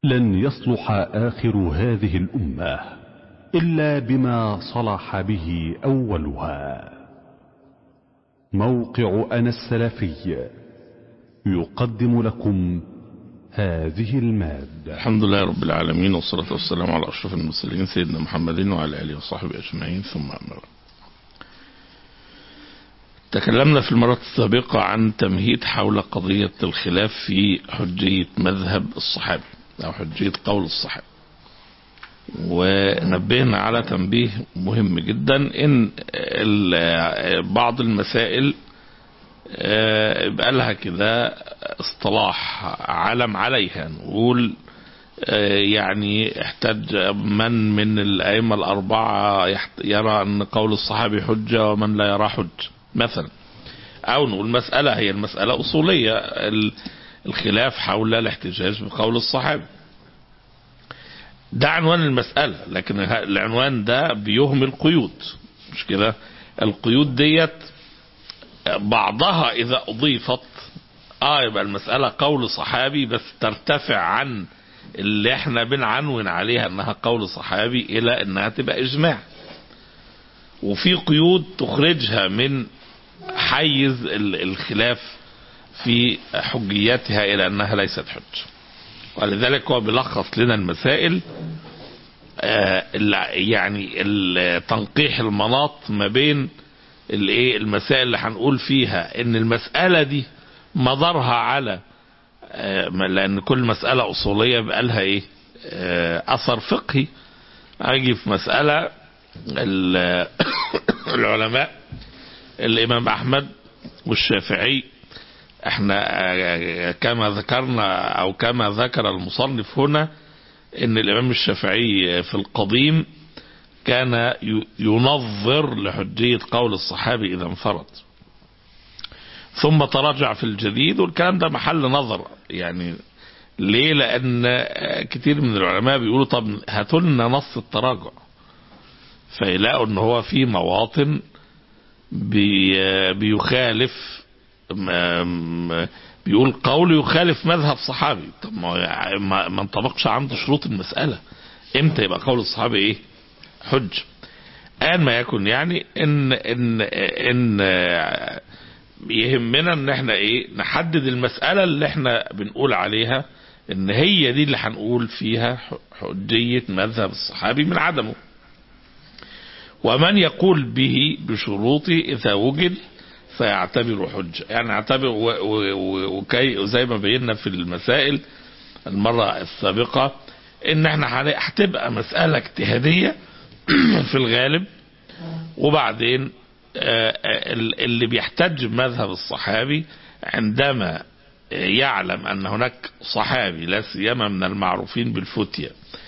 لن يصلح آخر هذه الأمة إلا بما صلح به أولها موقع أنا السلفي يقدم لكم هذه المادة الحمد لله رب العالمين والصلاة والسلام على أشرف المرسلين سيدنا محمد وعلى آله وصحبه أجمعين ثم أما بعد تكلمنا في المرات السابقة عن تمهيد حول قضية الخلاف في حجية مذهب الصحابي أو حجية قول الصحابي ونبهنا على تنبيه مهم جدا ان بعض المسائل يبقى لها كده اصطلاح علم عليها نقول يعني احتج من من الأئمة الأربعة يرى أن قول الصحابي حجة ومن لا يرى حج مثلا أو نقول مسألة هي المسألة أصولية الخلاف حول الاحتجاج بقول الصحابي ده عنوان المسألة لكن العنوان ده بيهمل قيود مش كده القيود ديت بعضها إذا أضيفت آه يبقى المسألة قول صحابي بس ترتفع عن اللي احنا بنعنون عليها انها قول صحابي الى انها تبقى اجماع وفي قيود تخرجها من حيز الخلاف في حجيتها الى انها ليست حج ولذلك هو بيلخص لنا المسائل يعني تنقيح المناط ما بين الايه المسائل اللي هنقول فيها ان المسألة دي مدارها على لان كل مسألة اصولية بقى لها ايه اثر فقهي اجي في مسألة العلماء الامام احمد والشافعي احنا كما ذكرنا او كما ذكر المصنف هنا ان الامام الشافعي في القديم كان ينظر لحجية قول الصحابي اذا انفرد ثم تراجع في الجديد والكلام ده محل نظر يعني ليه لان كتير من العلماء بيقولوا طب هاتوا لنا نص التراجع فيلاقوا ان هو في مواطن بي بيخالف بيقول قول يخالف مذهب صحابي طب ما ما انطبقش عنده شروط المسألة امتى يبقى قول الصحابي ايه حج ان ما يكن يعني ان ان ان يهمنا ان احنا ايه نحدد المسألة اللي احنا بنقول عليها ان هي دي اللي هنقول فيها حجية مذهب الصحابي من عدمه ومن يقول به بشروطه اذا وجد فيعتبر حجة يعني اعتبر وكي زي ما بينا في المسائل المرة السابقة ان احنا هتبقى مسألة اجتهادية في الغالب وبعدين اللي بيحتج بمذهب الصحابي عندما يعلم ان هناك صحابي لا سيما من المعروفين بالفتية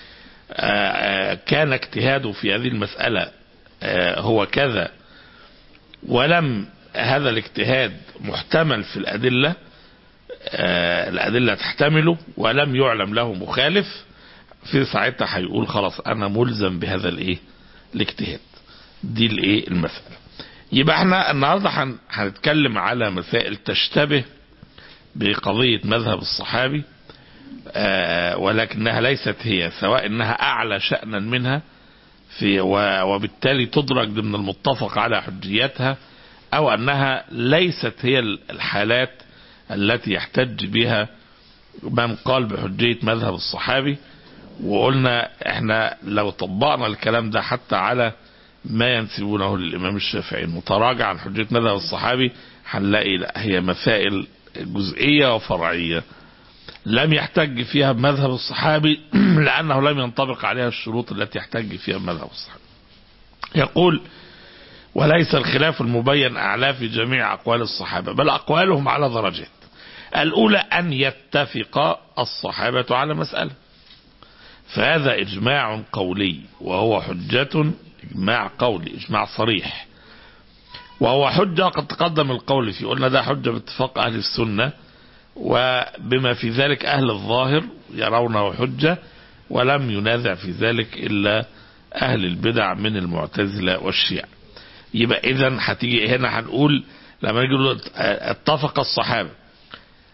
كان اجتهاده في هذه المسألة هو كذا ولم هذا الاجتهاد محتمل في الأدلة الأدلة تحتمله ولم يعلم له مخالف في ساعتها هيقول خلاص أنا ملزم بهذا الايه الاجتهاد دي الايه المسألة يبقى احنا النهاردة هنتكلم على مسائل تشتبه بقضية مذهب الصحابي ولكنها ليست هي سواء انها اعلى شأنا منها في وبالتالي تدرج ضمن المتفق على حجيتها او انها ليست هي الحالات التي يحتج بها من قال بحجية مذهب الصحابي وقلنا احنا لو طبقنا الكلام ده حتى على ما ينسبونه للامام الشافعي المتراجع عن حجية مذهب الصحابي هنلاقي لا هي مسائل جزئية وفرعية لم يحتج فيها بمذهب الصحابي لانه لم ينطبق عليها الشروط التي يحتج فيها بمذهب الصحابي يقول وليس الخلاف المبين أعلى في جميع أقوال الصحابة بل أقوالهم على درجات الأولى أن يتفق الصحابة على مسألة فهذا إجماع قولي وهو حجة إجماع قولي إجماع صريح وهو حجة قد تقدم القول فيه قلنا ده حجة باتفاق أهل السنة وبما في ذلك أهل الظاهر يرونه حجة ولم ينازع في ذلك إلا أهل البدع من المعتزلة والشيعة يبقى اذا هتيجي هنا هنقول لما نيجي نقول اتفق الصحابه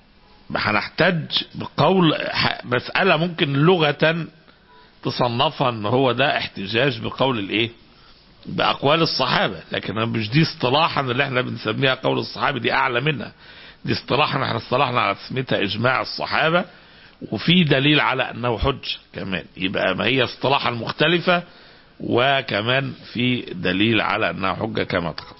هنحتاج بقول ح- مسألة ممكن لغة تصنفها ان هو ده احتجاج بقول الايه باقوال الصحابة لكن مش دي اصطلاحا اللي احنا بنسميها قول الصحابي دي اعلى منها دي اصطلاحا احنا اصطلحنا على تسميتها اجماع الصحابة وفي دليل على انه حج كمان يبقى ما هي اصطلاحا مختلفة وكمان في دليل على انها حجة كما تقدم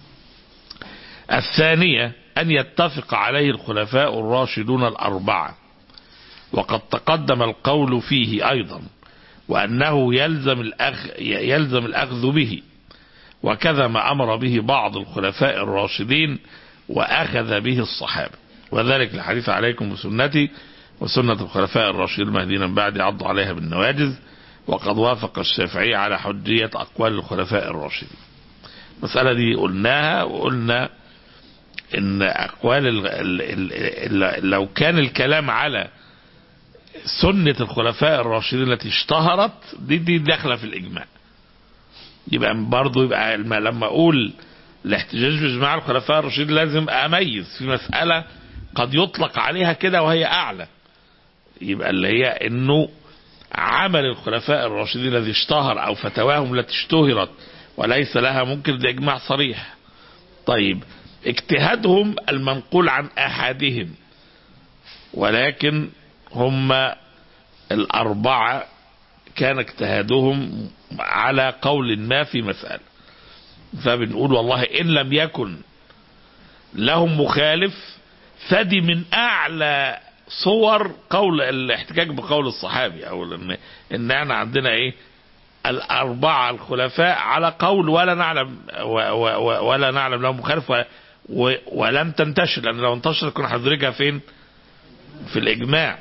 الثانية أن يتفق عليه الخلفاء الراشدون الأربعة وقد تقدم القول فيه أيضا وأنه يلزم الأخ يلزم الأخذ به وكذا ما أمر به بعض الخلفاء الراشدين وأخذ به الصحابة وذلك الحديث عليكم بسنتي وسنة الخلفاء الراشدين المهديين من بعد عضوا عليها بالنواجذ وقد وافق الشافعي على حجية أقوال الخلفاء الراشدين المسألة دي قلناها وقلنا ان اقوال ال ال ال لو كان الكلام على سنة الخلفاء الراشدين التي اشتهرت دي دي داخله في الاجماع يبقى برضه يبقى الم- لما اقول الاحتجاج باجماع الخلفاء الراشدين لازم اميز في مسألة قد يطلق عليها كده وهي اعلى يبقى اللي هي انه عمل الخلفاء الراشدين الذي اشتهر او فتواهم التي اشتهرت وليس لها ممكن ده اجماع صريح طيب اجتهادهم المنقول عن احدهم ولكن هم الاربعه كان اجتهادهم على قول ما في مساله فبنقول والله ان لم يكن لهم مخالف فدي من اعلى صور قول الاحتجاج بقول الصحابي او ان ان احنا عندنا ايه الاربعه الخلفاء على قول ولا نعلم و و و ولا نعلم لهم مخالف و و ولم تنتشر لان لو انتشرت كنا هندرجها فين؟ في الاجماع.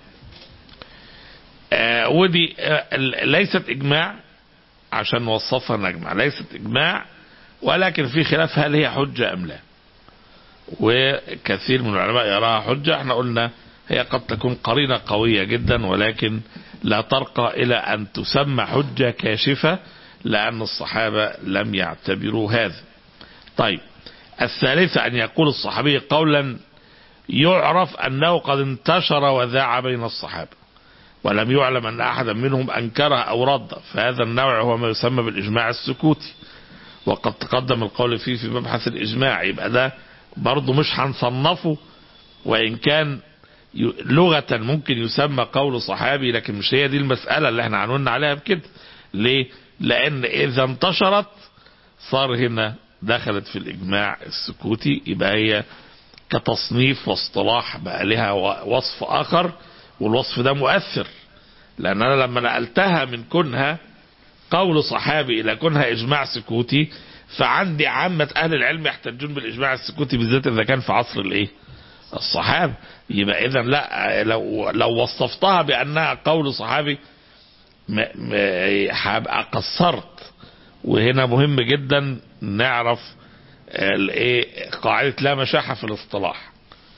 آه ودي آه ليست اجماع عشان نوصفها نجمع ليست اجماع ولكن في خلاف هل هي حجه ام لا. وكثير من العلماء يراها حجه احنا قلنا هي قد تكون قرينه قويه جدا ولكن لا ترقى الى ان تسمى حجه كاشفه لان الصحابه لم يعتبروا هذا. طيب الثالثة أن يقول الصحابي قولا يعرف أنه قد انتشر وذاع بين الصحابة ولم يعلم أن أحدا منهم أنكره أو رد فهذا النوع هو ما يسمى بالإجماع السكوتي وقد تقدم القول فيه في مبحث الإجماع يبقى ده برضه مش هنصنفه وإن كان ي- لغة ممكن يسمى قول صحابي لكن مش هي دي المسألة اللي احنا عنونا عليها بكده ليه؟ لأن إذا انتشرت صار هنا دخلت في الإجماع السكوتي يبقى هي كتصنيف واصطلاح بقى لها و- وصف آخر والوصف ده مؤثر لأن أنا لما نقلتها من كونها قول صحابي إلى كونها إجماع سكوتي فعندي عامة أهل العلم يحتجون بالإجماع السكوتي بالذات إذا كان في عصر الإيه؟ الصحابة يبقى إذا لا لو لو وصفتها بأنها قول صحابي م- م- هبقى قصرت وهنا مهم جدا نعرف الايه قاعده لا مشاحه في الاصطلاح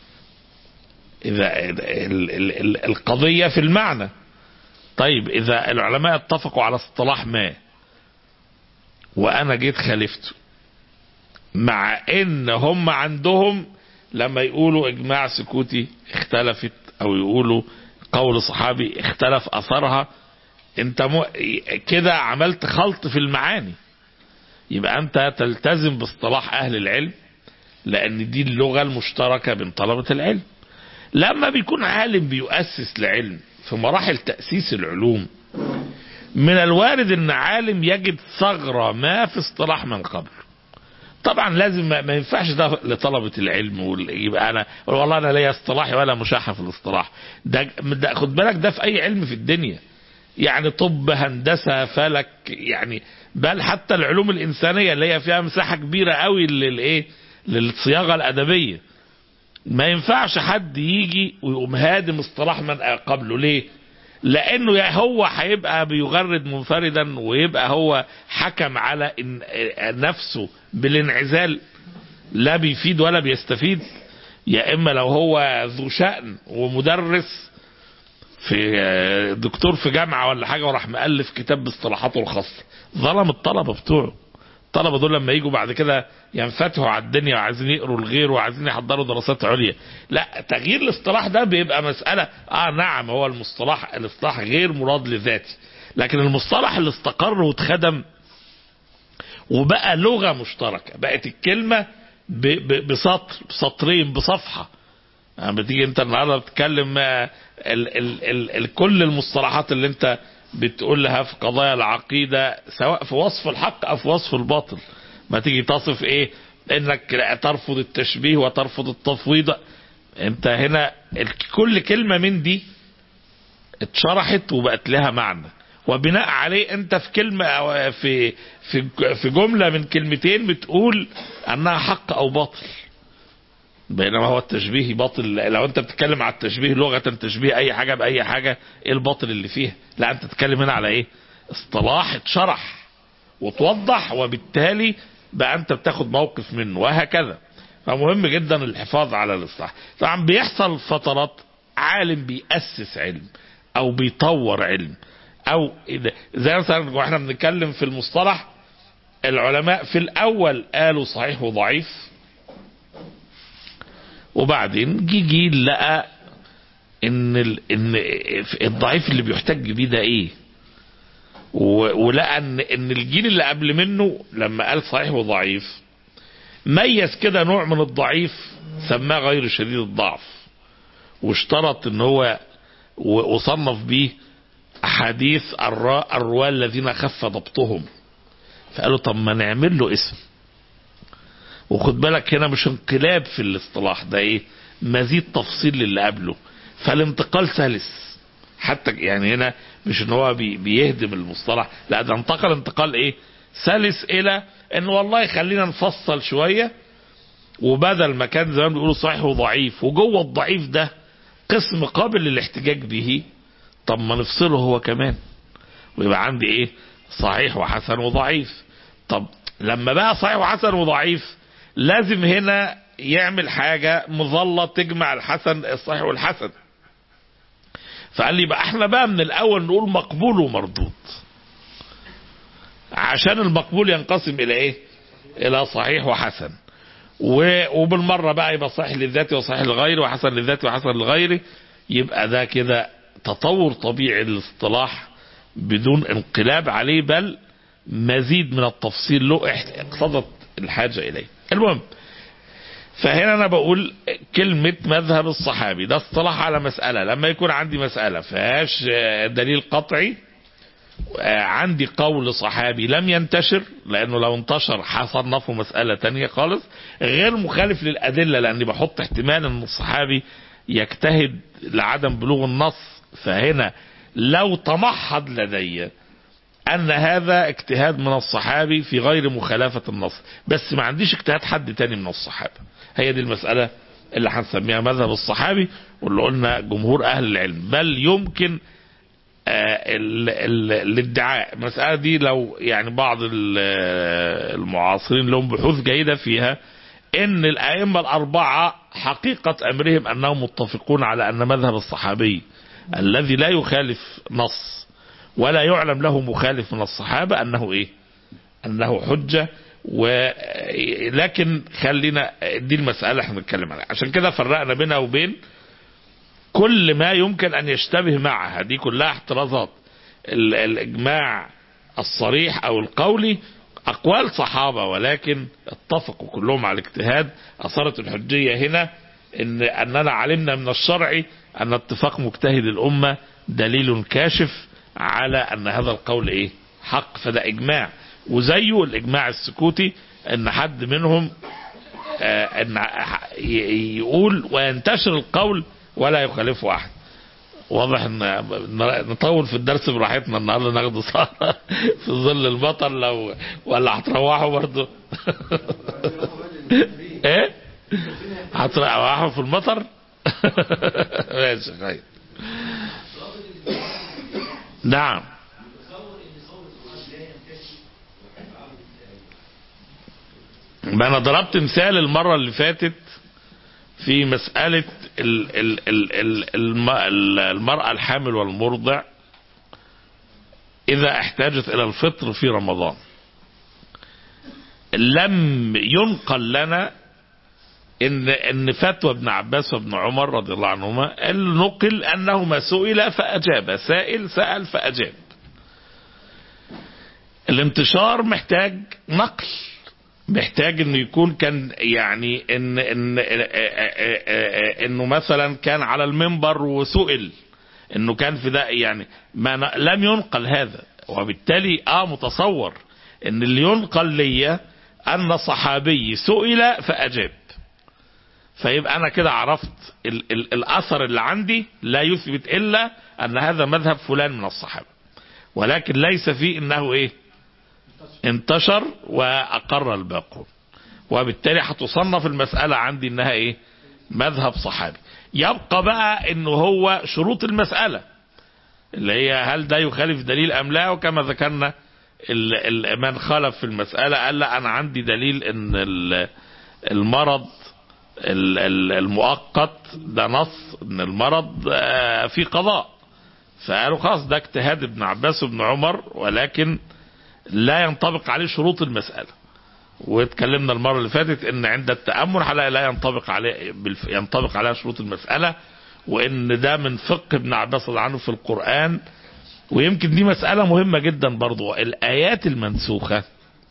اذا ال- ال- ال- القضيه في المعنى طيب اذا العلماء اتفقوا على اصطلاح ما وانا جيت خالفته مع ان هم عندهم لما يقولوا اجماع سكوتي اختلفت او يقولوا قول صحابي اختلف اثرها انت م... كده عملت خلط في المعاني يبقى انت تلتزم باصطلاح اهل العلم لان دي اللغه المشتركه بين طلبه العلم لما بيكون عالم بيؤسس لعلم في مراحل تاسيس العلوم من الوارد ان عالم يجد ثغره ما في اصطلاح من قبل طبعا لازم ما ما ينفعش ده لطلبه العلم وال- يبقى انا والله انا لا اصطلاحي ولا مشاحه في الاصطلاح ده, ده خد بالك ده في اي علم في الدنيا يعني طب هندسه فلك يعني بل حتى العلوم الانسانيه اللي هي فيها مساحه كبيره قوي للايه للصياغه الادبيه ما ينفعش حد يجي ويقوم هادم اصطلاح من قبله ليه لانه يا هو هيبقى بيغرد منفردا ويبقى هو حكم على إن نفسه بالانعزال لا بيفيد ولا بيستفيد يا اما لو هو ذو شأن ومدرس في دكتور في جامعه ولا حاجه وراح مؤلف كتاب باصطلاحاته الخاصه ظلم الطلبه بتوعه الطلبة دول لما يجوا بعد كده ينفتحوا على الدنيا وعايزين يقروا الغير وعايزين يحضروا دراسات عليا لا تغيير الاصطلاح ده بيبقى مسألة اه نعم هو المصطلح الاصطلاح غير مراد لذاتي لكن المصطلح اللي استقر واتخدم وبقى لغة مشتركة بقت الكلمة ب- ب- بسطر بسطرين بصفحة يعني بتيجي انت النهارده بتتكلم آه، ال ال ال ال كل المصطلحات اللي انت بتقولها في قضايا العقيدة سواء في وصف الحق او في وصف الباطل ما تيجي تصف ايه انك ترفض التشبيه وترفض التفويض انت هنا ال- كل كلمة من دي اتشرحت وبقت لها معنى وبناء عليه انت في كلمة او في في في جملة من كلمتين بتقول انها حق او باطل بينما هو التشبيه باطل لو انت بتتكلم على التشبيه لغة تشبيه اي حاجة باي حاجة ايه الباطل اللي فيها لا انت تتكلم هنا على ايه اصطلاح اتشرح وتوضح وبالتالي بقى انت بتاخد موقف منه وهكذا فمهم جدا الحفاظ على الاصطلاح طبعا بيحصل فترات عالم بيأسس علم او بيطور علم او إذا- زي مثلا واحنا بنتكلم في المصطلح العلماء في الاول قالوا صحيح وضعيف وبعدين جه جيل لقى ان ال... ان الضعيف اللي بيحتج بيه ده ايه و- ولقى ان ان الجيل اللي قبل منه لما قال صحيح وضعيف ميز كده نوع من الضعيف سماه غير شديد الضعف واشترط ان هو و- وصنف بيه احاديث الرا- الرواه الذين خف ضبطهم فقالوا طب ما نعمل له اسم وخد بالك هنا مش انقلاب في الاصطلاح ده ايه مزيد تفصيل للي قبله فالانتقال سلس حتى يعني هنا مش ان هو بي بيهدم المصطلح لا ده انتقل انتقال ايه سلس الى ان والله خلينا نفصل شويه وبدل ما كان زمان بيقولوا صحيح وضعيف وجوه الضعيف ده قسم قابل للاحتجاج به طب ما نفصله هو كمان ويبقى عندي ايه صحيح وحسن وضعيف طب لما بقى صحيح وحسن وضعيف لازم هنا يعمل حاجة مظلة تجمع الحسن الصحيح والحسن فقال لي بقى احنا بقى من الاول نقول مقبول ومردود عشان المقبول ينقسم الى ايه الى صحيح وحسن و- وبالمرة بقى يبقى صحيح للذات وصحيح للغير وحسن للذات وحسن للغير يبقى ده كده تطور طبيعي للاصطلاح بدون انقلاب عليه بل مزيد من التفصيل له احت- اقتضت الحاجة إليه المهم فهنا أنا بقول كلمة مذهب الصحابي ده اصطلاح على مسألة لما يكون عندي مسألة فيهاش آه، دليل قطعي آه، عندي قول صحابي لم ينتشر لأنه لو انتشر هصنفه مسألة تانية خالص غير مخالف للأدلة لأني بحط احتمال أن الصحابي يجتهد لعدم بلوغ النص فهنا لو تمحض لدي ان هذا اجتهاد من الصحابي في غير مخالفة النص بس ما عنديش اجتهاد حد تاني من الصحابة هي دي المسألة اللي هنسميها مذهب الصحابي واللي قلنا جمهور اهل العلم بل يمكن آه، ال- ال- الادعاء المسألة دي لو يعني بعض ال- آه، المعاصرين لهم بحوث جيدة فيها ان الائمة الاربعة حقيقة امرهم انهم متفقون على ان مذهب الصحابي الذي لا يخالف نص ولا يعلم له مخالف من الصحابة انه ايه انه حجة ولكن خلينا دي المسألة احنا بنتكلم عليها عشان كده فرقنا بينها وبين كل ما يمكن ان يشتبه معها دي كلها احترازات ال- الاجماع الصريح او القولي اقوال صحابة ولكن اتفقوا كلهم على الاجتهاد اثرت الحجية هنا ان اننا علمنا من الشرع ان اتفاق مجتهد الامة دليل كاشف على ان هذا القول ايه حق فده اجماع وزيه الاجماع السكوتي ان حد منهم آه، ان ي- يقول وينتشر القول ولا يخالفه احد واضح ان نطول في الدرس براحتنا النهارده ناخده سهره في ظل المطر لو ولا هتروحوا برضه ايه هتروحوا في المطر ماشي خير نعم ما انا ضربت مثال المره اللي فاتت في مسألة ال ال ال ال الم- ال- المرأة الحامل والمرضع إذا احتاجت إلى الفطر في رمضان لم ينقل لنا ان ان فتوى ابن عباس وابن عمر رضي الله عنهما نقل انهما سئل فاجاب سائل سال فاجاب الانتشار محتاج نقل محتاج انه يكون كان يعني ان ان انه مثلا كان على المنبر وسئل انه كان في ده يعني ما ن- لم ينقل هذا وبالتالي اه متصور ان اللي ينقل لي ان صحابي سئل فاجاب فيبقى انا كده عرفت ال ال الاثر اللي عندي لا يثبت الا ان هذا مذهب فلان من الصحابه ولكن ليس فيه انه ايه انتشر واقر الباقون وبالتالي هتصنف المساله عندي انها ايه مذهب صحابي يبقى بقى انه هو شروط المساله اللي هي هل ده يخالف دليل ام لا وكما ذكرنا ال- ال- من خالف في المساله قال لا انا عندي دليل ان ال- المرض ال- ال- المؤقت ده نص ان المرض آه، في قضاء فقالوا خلاص ده اجتهاد ابن عباس وابن عمر ولكن لا ينطبق عليه شروط المسألة واتكلمنا المرة اللي فاتت ان عند التأمل هنلاقي لا ينطبق عليه بالف... ينطبق عليها شروط المسألة وان ده من فقه ابن عباس رضي الله عنه في القرآن ويمكن دي مسألة مهمة جدا برضو الآيات المنسوخة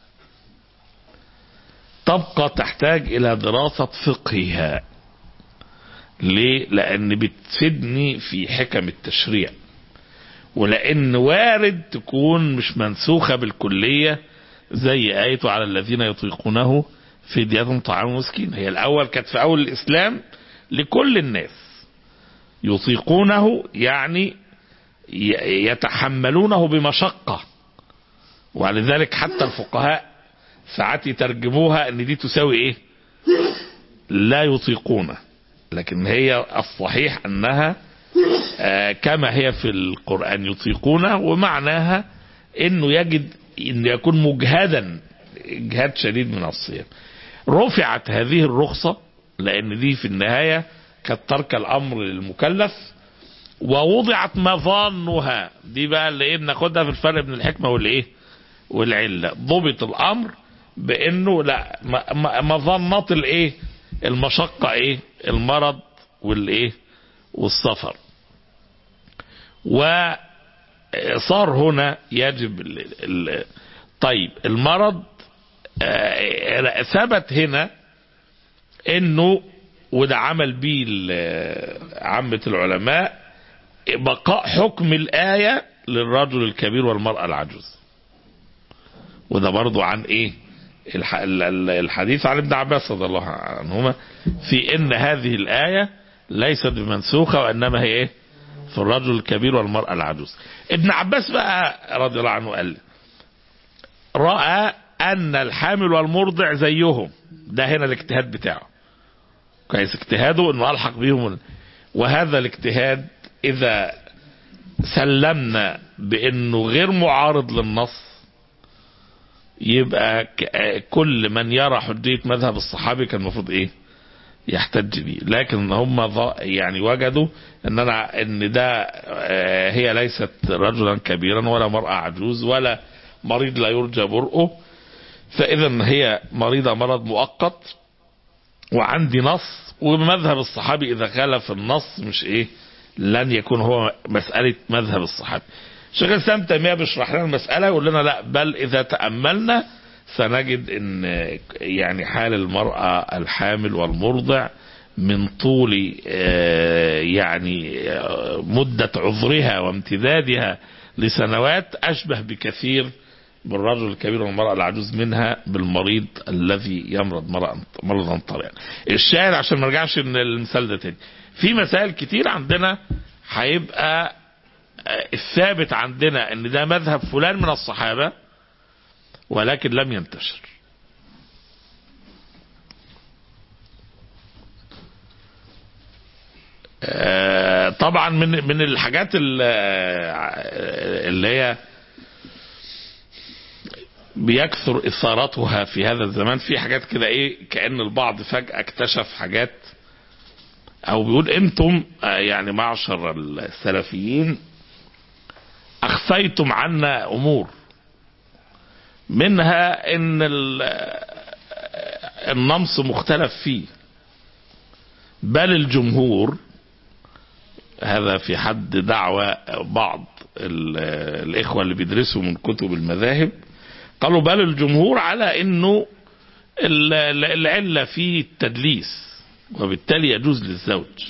تبقى تحتاج إلى دراسة فقهها ليه؟ لأن بتفيدني في حكم التشريع ولأن وارد تكون مش منسوخة بالكلية زي آية على الذين يطيقونه فدية طعام مسكين هي الأول كانت في أول الإسلام لكل الناس يطيقونه يعني ي- يتحملونه بمشقة ولذلك حتى الفقهاء ساعات يترجموها ان دي تساوي ايه لا يطيقونه لكن هي الصحيح انها آه، كما هي في القرآن يطيقونه ومعناها انه يجد ان يكون مجهدا اجهاد شديد من الصيام رفعت هذه الرخصة لان دي في النهاية كانت ترك الامر للمكلف ووضعت مظانها دي بقى اللي ايه بناخدها في الفرق بين الحكمة والايه والعلة ضبط الامر بانه لا م- م- مظنات الايه المشقة ايه المرض والايه والسفر وصار هنا يجب ال ال طيب المرض آه، ثبت هنا انه وده عمل بيه ال- عامة العلماء بقاء حكم الآية للرجل الكبير والمرأة العجوز وده برضو عن ايه الح- ال- ال- الحديث عن ابن عباس رضي الله عنهما في ان هذه الآية ليست بمنسوخة وانما هي ايه في الرجل الكبير والمرأة العجوز ابن عباس بقى رضي الله عنه قال رأى ان الحامل والمرضع زيهم ده هنا الاجتهاد بتاعه كويس اجتهاده انه الحق بيهم وهذا الاجتهاد اذا سلمنا بانه غير معارض للنص يبقى ك- كل من يرى حجية مذهب الصحابي كان المفروض ايه يحتج به لكن هم ظ- يعني وجدوا ان انا ان ده آه، هي ليست رجلا كبيرا ولا مرأة عجوز ولا مريض لا يرجى برؤه فاذا هي مريضة مرض مؤقت وعندي نص ومذهب الصحابي اذا خالف النص مش ايه لن يكون هو مسألة مذهب الصحابي شيخ الاسلام تيمية بيشرح لنا المسألة يقول لنا لا بل اذا تأملنا سنجد ان يعني حال المرأة الحامل والمرضع من طول آه، يعني آه، مدة عذرها وامتدادها لسنوات أشبه بكثير بالرجل الكبير والمرأة العجوز منها بالمريض الذي يمرض مرضا مرضا طارئا. الشاهد عشان ما نرجعش من المثال ده تاني. في مسائل كتير عندنا هيبقى آه، الثابت عندنا ان ده مذهب فلان من الصحابة ولكن لم ينتشر. آه، طبعا من من الحاجات ال- آه، اللي هي بيكثر اثارتها في هذا الزمان في حاجات كده ايه كأن البعض فجأة اكتشف حاجات او بيقول انتم آه، يعني معشر السلفيين اخفيتم عنا امور منها ان ال- النمص مختلف فيه بل الجمهور هذا في حد دعوة بعض ال- الإخوة اللي بيدرسوا من كتب المذاهب قالوا بل الجمهور على أنه ال- ال- العلة في التدليس وبالتالي يجوز للزوج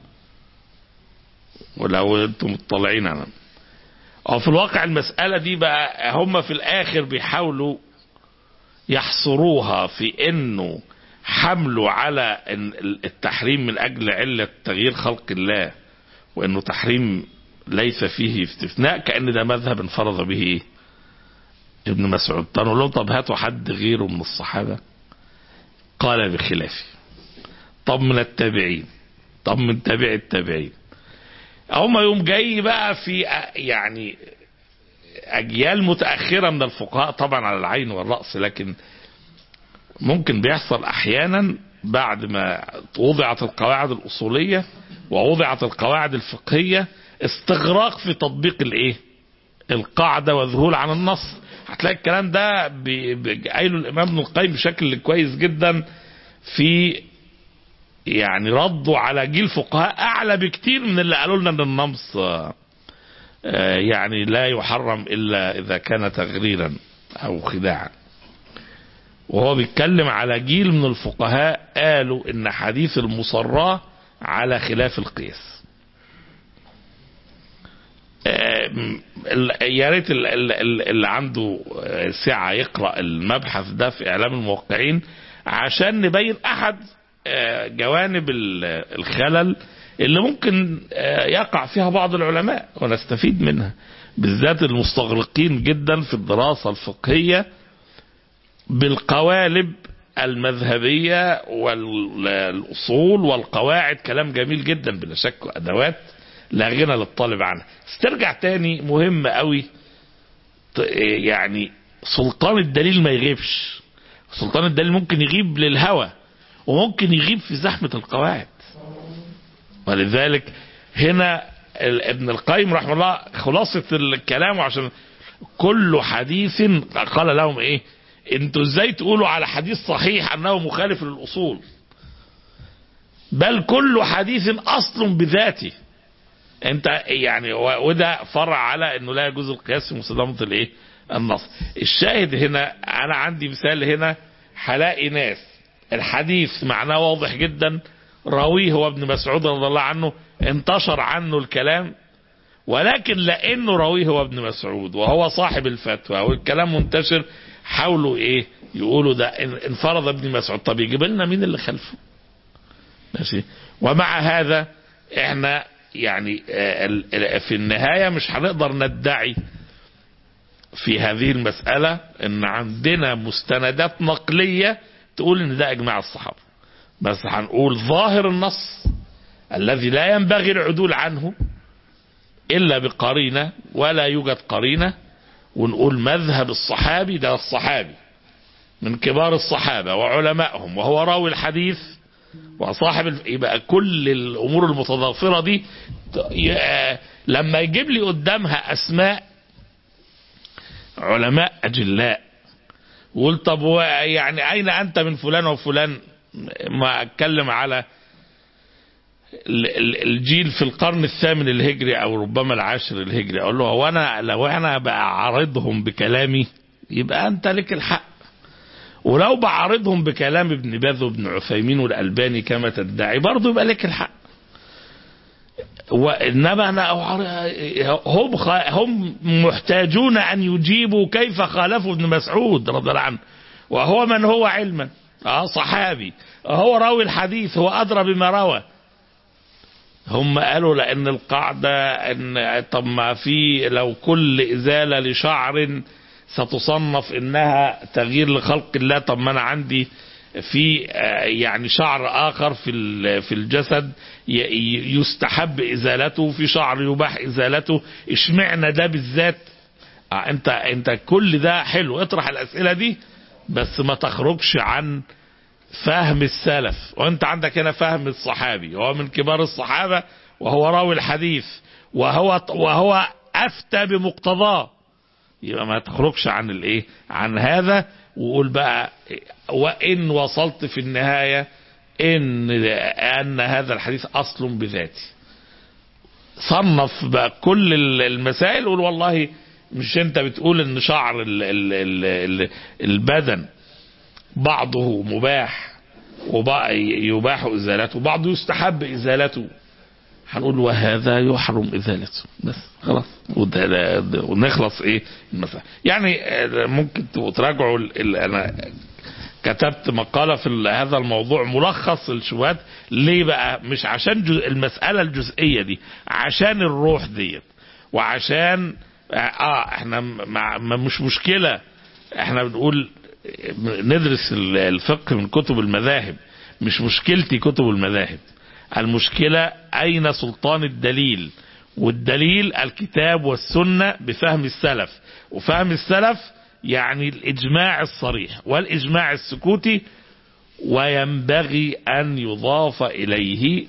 ولو انتم مطلعين على أو في الواقع المسألة دي بقى هم في الآخر بيحاولوا يحصروها في انه حمله على إن التحريم من اجل علة تغيير خلق الله وانه تحريم ليس فيه استثناء كأن ده مذهب انفرض به ايه ابن مسعود قالوا له طب هاتوا حد غيره من الصحابة قال بخلافه طب من التابعين طب من تابع التابعين هم يوم جاي بقى في يعني اجيال متاخره من الفقهاء طبعا على العين والراس لكن ممكن بيحصل احيانا بعد ما وضعت القواعد الاصوليه ووضعت القواعد الفقهيه استغراق في تطبيق الايه القاعده والذهول عن النص هتلاقي الكلام ده بي- بي- قايله الامام ابن القيم بشكل كويس جدا في يعني ردوا على جيل فقهاء اعلى بكتير من اللي قالوا لنا ان النمص آه، آه، يعني لا يحرم الا اذا كان تغريرا او خداعا وهو بيتكلم على جيل من الفقهاء قالوا ان حديث المصراه على خلاف القياس آم، ال- يا ريت ال- ال- ال- اللي عنده آه، سعه يقرا المبحث ده في اعلام الموقعين عشان نبين احد آه، جوانب ال- الخلل اللي ممكن آه، يقع فيها بعض العلماء ونستفيد منها بالذات المستغرقين جدا في الدراسه الفقهيه بالقوالب المذهبيه والاصول والقواعد كلام جميل جدا بلا شك وادوات لا غنى للطالب عنها استرجع تاني مهم قوي ط- يعني سلطان الدليل ما يغيبش سلطان الدليل ممكن يغيب للهوى وممكن يغيب في زحمة القواعد ولذلك هنا ال- ابن القيم رحمه الله خلاصة الكلام عشان كل حديث قال لهم ايه انتوا ازاي تقولوا على حديث صحيح انه مخالف للاصول بل كل حديث اصل بذاته انت يعني و- وده فرع على انه لا يجوز القياس في مصدمة الايه النص الشاهد هنا انا عندي مثال هنا هلاقي ناس الحديث معناه واضح جدا راويه هو ابن مسعود رضي الله عنه انتشر عنه الكلام ولكن لانه راويه هو ابن مسعود وهو صاحب الفتوى والكلام منتشر حاولوا ايه يقولوا ده ان- انفرض ابن مسعود طب يجيب لنا مين اللي خلفه ماشي ومع هذا احنا يعني آه، ال- ال- في النهاية مش هنقدر ندعي في هذه المسألة ان عندنا مستندات نقلية تقول ان ده اجماع الصحابة بس هنقول ظاهر النص الذي لا ينبغي العدول عنه الا بقرينة ولا يوجد قرينة ونقول مذهب الصحابي ده الصحابي من كبار الصحابة وعلمائهم وهو راوي الحديث وصاحب الف... يبقى كل الامور المتضافره دي ت- ي- آه، لما يجيب لي قدامها اسماء علماء اجلاء وقول طب هو يعني اين انت من فلان وفلان ما اتكلم على ال- ال- الجيل في القرن الثامن الهجري او ربما العاشر الهجري اقول له هو انا لو انا بعارضهم بكلامي يبقى انت لك الحق ولو بعارضهم بكلام ابن باز وابن عثيمين والألباني كما تدعي برضه يبقى لك الحق وإنما أنا أعار- هم خ- هم محتاجون أن يجيبوا كيف خالفوا ابن مسعود رضي الله عنه وهو من هو علما اه صحابي هو راوي الحديث هو أدرى بما روى هم قالوا لأن القاعدة أن طب ما في لو كل إزالة لشعر ستصنف انها تغيير لخلق الله طب ما انا عندي في آه، يعني شعر اخر في ال- في الجسد ي- ي- يستحب ازالته في شعر يباح ازالته اشمعنى ده بالذات آه، انت انت كل ده حلو اطرح الاسئله دي بس ما تخرجش عن فهم السلف وانت عندك هنا فهم الصحابي هو من كبار الصحابه وهو راوي الحديث وهو وهو افتى بمقتضاه يبقى ما تخرجش عن الايه عن هذا وقول بقى وإن وصلت في النهاية إن أن هذا الحديث أصل بذاته صنف بقى كل المسائل وقول والله مش انت بتقول ان شعر ال ال ال ال البدن بعضه مباح ويباح ازالته وبعضه يستحب ازالته هنقول وهذا يحرم ازالته بس خلاص ونخلص ايه المسألة يعني ممكن تراجعوا انا كتبت مقالة في هذا الموضوع ملخص الشبهات ليه بقى مش عشان المسألة الجزئية دي عشان الروح ديت وعشان اه احنا مع مش مشكلة احنا بنقول ندرس الفقه من كتب المذاهب مش مشكلتي كتب المذاهب المشكلة اين سلطان الدليل والدليل الكتاب والسنة بفهم السلف وفهم السلف يعني الإجماع الصريح والإجماع السكوتي وينبغي أن يضاف إليه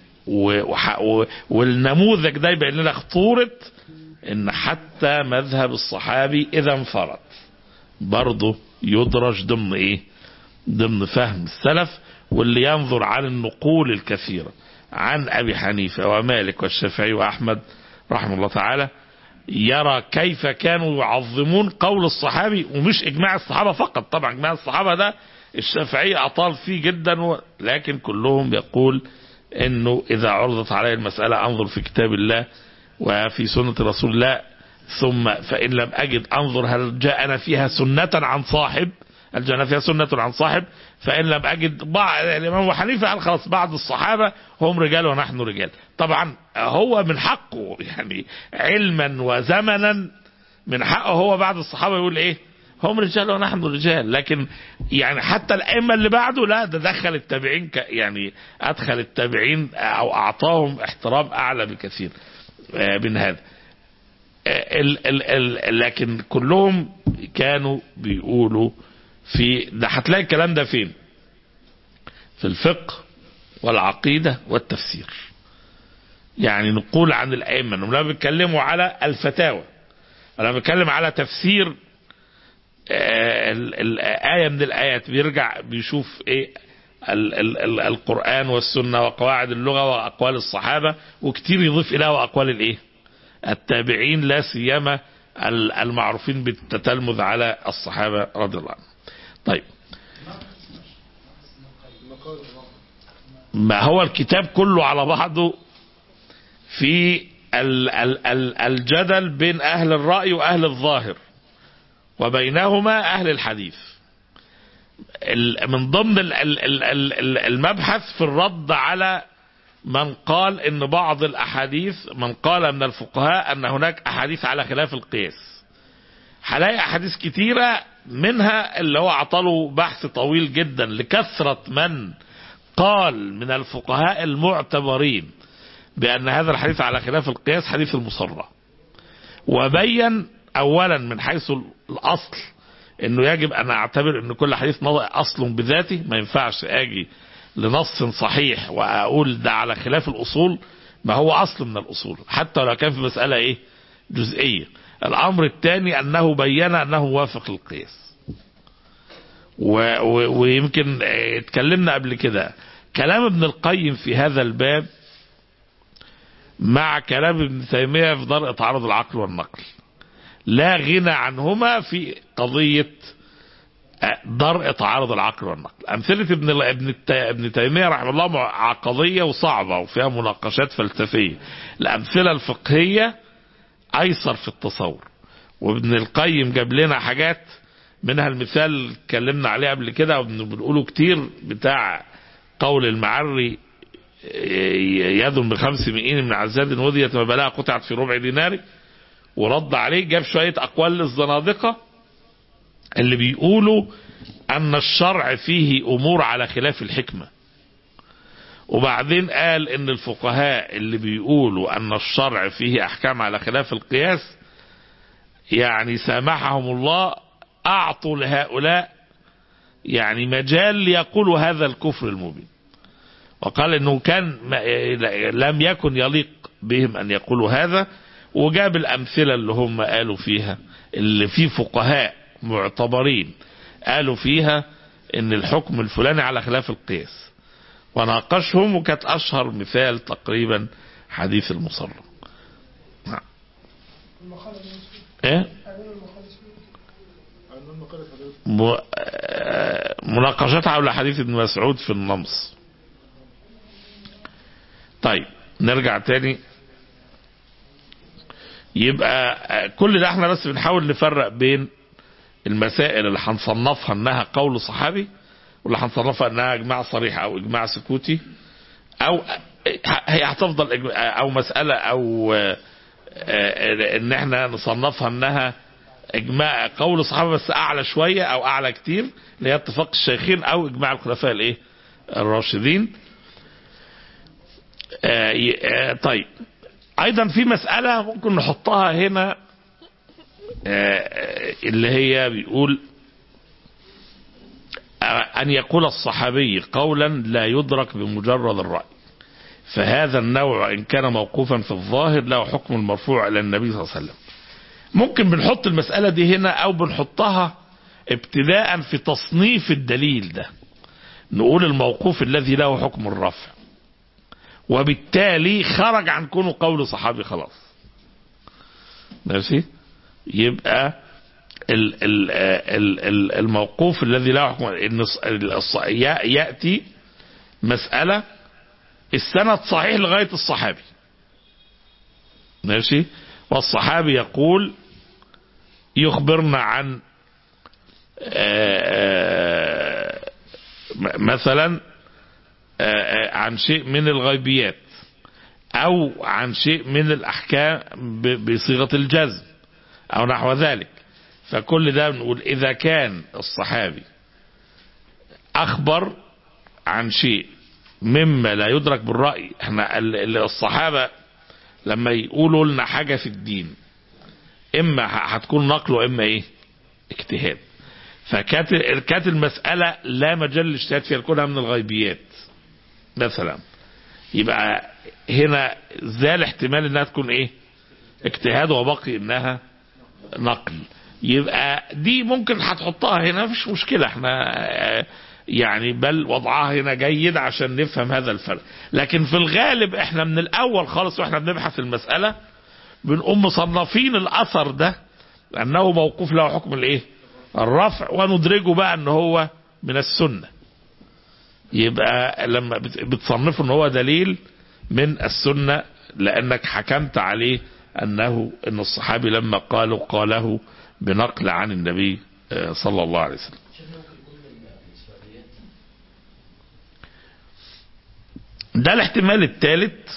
والنموذج ده يبين لنا خطورة إن حتى مذهب الصحابي إذا انفرد برضه يدرج ضمن إيه؟ ضمن فهم السلف واللي ينظر عن النقول الكثيرة عن أبي حنيفة ومالك والشافعي وأحمد رحمه الله تعالى يرى كيف كانوا يعظمون قول الصحابي ومش اجماع الصحابة فقط طبعا اجماع الصحابة ده الشافعي اطال فيه جدا و... لكن كلهم يقول انه اذا عرضت علي المسألة انظر في كتاب الله وفي سنة رسول الله ثم فان لم اجد انظر هل جاءنا فيها سنة عن صاحب هل جاءنا فيها سنة عن صاحب فإن لم أجد بعض الإمام أبو حنيفة قال خلاص بعض الصحابة هم رجال ونحن رجال طبعا هو من حقه يعني علما وزمنا من حقه هو بعد الصحابة يقول إيه هم رجال ونحن رجال لكن يعني حتى الأئمة اللي بعده لا ده دخل التابعين ك يعني أدخل التابعين أو أعطاهم احترام أعلى بكثير من هذا ال ال ال لكن كلهم كانوا بيقولوا في ده هتلاقي الكلام ده فين في الفقه والعقيدة والتفسير يعني نقول عن الأئمة انهم لما بيتكلموا على الفتاوى لما بيتكلم على تفسير الآية من الآيات بيرجع بيشوف ايه ال ال ال القرآن والسنة وقواعد اللغة وأقوال الصحابة وكتير يضيف إليها وأقوال الإيه التابعين لا سيما المعروفين بالتتلمذ على الصحابة رضي الله عنهم طيب ما هو الكتاب كله على بعضه في ال ال ال الجدل بين أهل الرأي وأهل الظاهر وبينهما أهل الحديث من ضمن المبحث في الرد على من قال ان بعض الاحاديث من قال من الفقهاء ان هناك احاديث على خلاف القياس هلاقي احاديث كتيرة منها اللي هو عطله بحث طويل جدا لكثرة من قال من الفقهاء المعتبرين بان هذا الحديث على خلاف القياس حديث المصرة وبين اولا من حيث الاصل انه يجب ان اعتبر ان كل حديث اصل بذاته ما ينفعش اجي لنص صحيح واقول ده على خلاف الاصول ما هو اصل من الاصول حتى لو كان في مسألة ايه جزئية الامر الثاني انه بين انه وافق القياس و و ويمكن اتكلمنا قبل كده كلام ابن القيم في هذا الباب مع كلام ابن تيمية في درء تعارض العقل والنقل لا غنى عنهما في قضية درء تعارض العقل والنقل أمثلة ابن ابن ابن تيمية رحمه الله عقضية وصعبة وفيها مناقشات فلسفية الأمثلة الفقهية أيسر في التصور وابن القيم جاب لنا حاجات منها المثال اللي اتكلمنا عليه قبل كده وبنقوله كتير بتاع قول المعري يد بخمس مئين من عزاد وذيت ما بلاها قطعت في ربع دينار ورد عليه جاب شوية أقوال للزنادقة اللي بيقولوا أن الشرع فيه أمور على خلاف الحكمة وبعدين قال ان الفقهاء اللي بيقولوا ان الشرع فيه احكام على خلاف القياس يعني سامحهم الله اعطوا لهؤلاء يعني مجال ليقولوا هذا الكفر المبين وقال انه كان لم يكن يليق بهم ان يقولوا هذا وجاب الامثلة اللي هم قالوا فيها اللي في فقهاء معتبرين قالوا فيها ان الحكم الفلاني على خلاف القياس وناقشهم وكانت اشهر مثال تقريبا حديث المصرف نعم. ايه م- آه، مناقشات حول حديث ابن مسعود في النمص طيب نرجع تاني يبقى آه، كل ده احنا بس بنحاول نفرق بين المسائل اللي هنصنفها انها قول صحابي واللي هنصنفها انها اجماع صريح او اجماع سكوتي او هي هتفضل إجماع- او مسألة او آه، آه، ان احنا نصنفها انها اجماع قول الصحابة بس اعلى شوية او اعلى كتير اللي هي اتفاق الشيخين او اجماع الخلفاء الايه الراشدين آه، ي- آه، طيب ايضا في مسألة ممكن نحطها هنا آه، اللي هي بيقول آه، أن يقول الصحابي قولا لا يدرك بمجرد الرأي فهذا النوع إن كان موقوفا في الظاهر له حكم المرفوع إلى النبي صلى الله عليه وسلم ممكن بنحط المسألة دي هنا أو بنحطها ابتداء في تصنيف الدليل ده نقول الموقوف الذي له حكم الرفع وبالتالي خرج عن كونه قول صحابي خلاص ماشي يبقى ال ال ال ال الموقوف الذي لا حكم ان الص- الص- يا- ياتي مساله السند صحيح لغايه الصحابي ماشي والصحابي يقول يخبرنا عن آه، آه، م- مثلا آه، آه، عن شيء من الغيبيات او عن شيء من الاحكام ب- بصيغه الجزم او نحو ذلك فكل ده بنقول اذا كان الصحابي اخبر عن شيء مما لا يدرك بالرأي احنا ال- ال- الصحابة لما يقولوا لنا حاجة في الدين اما ه- هتكون نقل واما ايه اجتهاد فكانت كانت المسألة لا مجال للاجتهاد فيها كونها من الغيبيات مثلا يبقى هنا زال احتمال انها تكون ايه اجتهاد وبقي انها نقل يبقى دي ممكن هتحطها هنا مفيش مشكلة احنا آه، يعني بل وضعها هنا جيد عشان نفهم هذا الفرق لكن في الغالب احنا من الاول خالص واحنا بنبحث المسألة بنقوم مصنفين الاثر ده انه موقوف له حكم الايه الرفع وندرجه بقى ان هو من السنة يبقى لما بت- بتصنفه ان هو دليل من السنة لانك حكمت عليه انه ان الصحابي لما قالوا قاله بنقل عن النبي آه، صلى الله عليه وسلم ده الاحتمال الثالث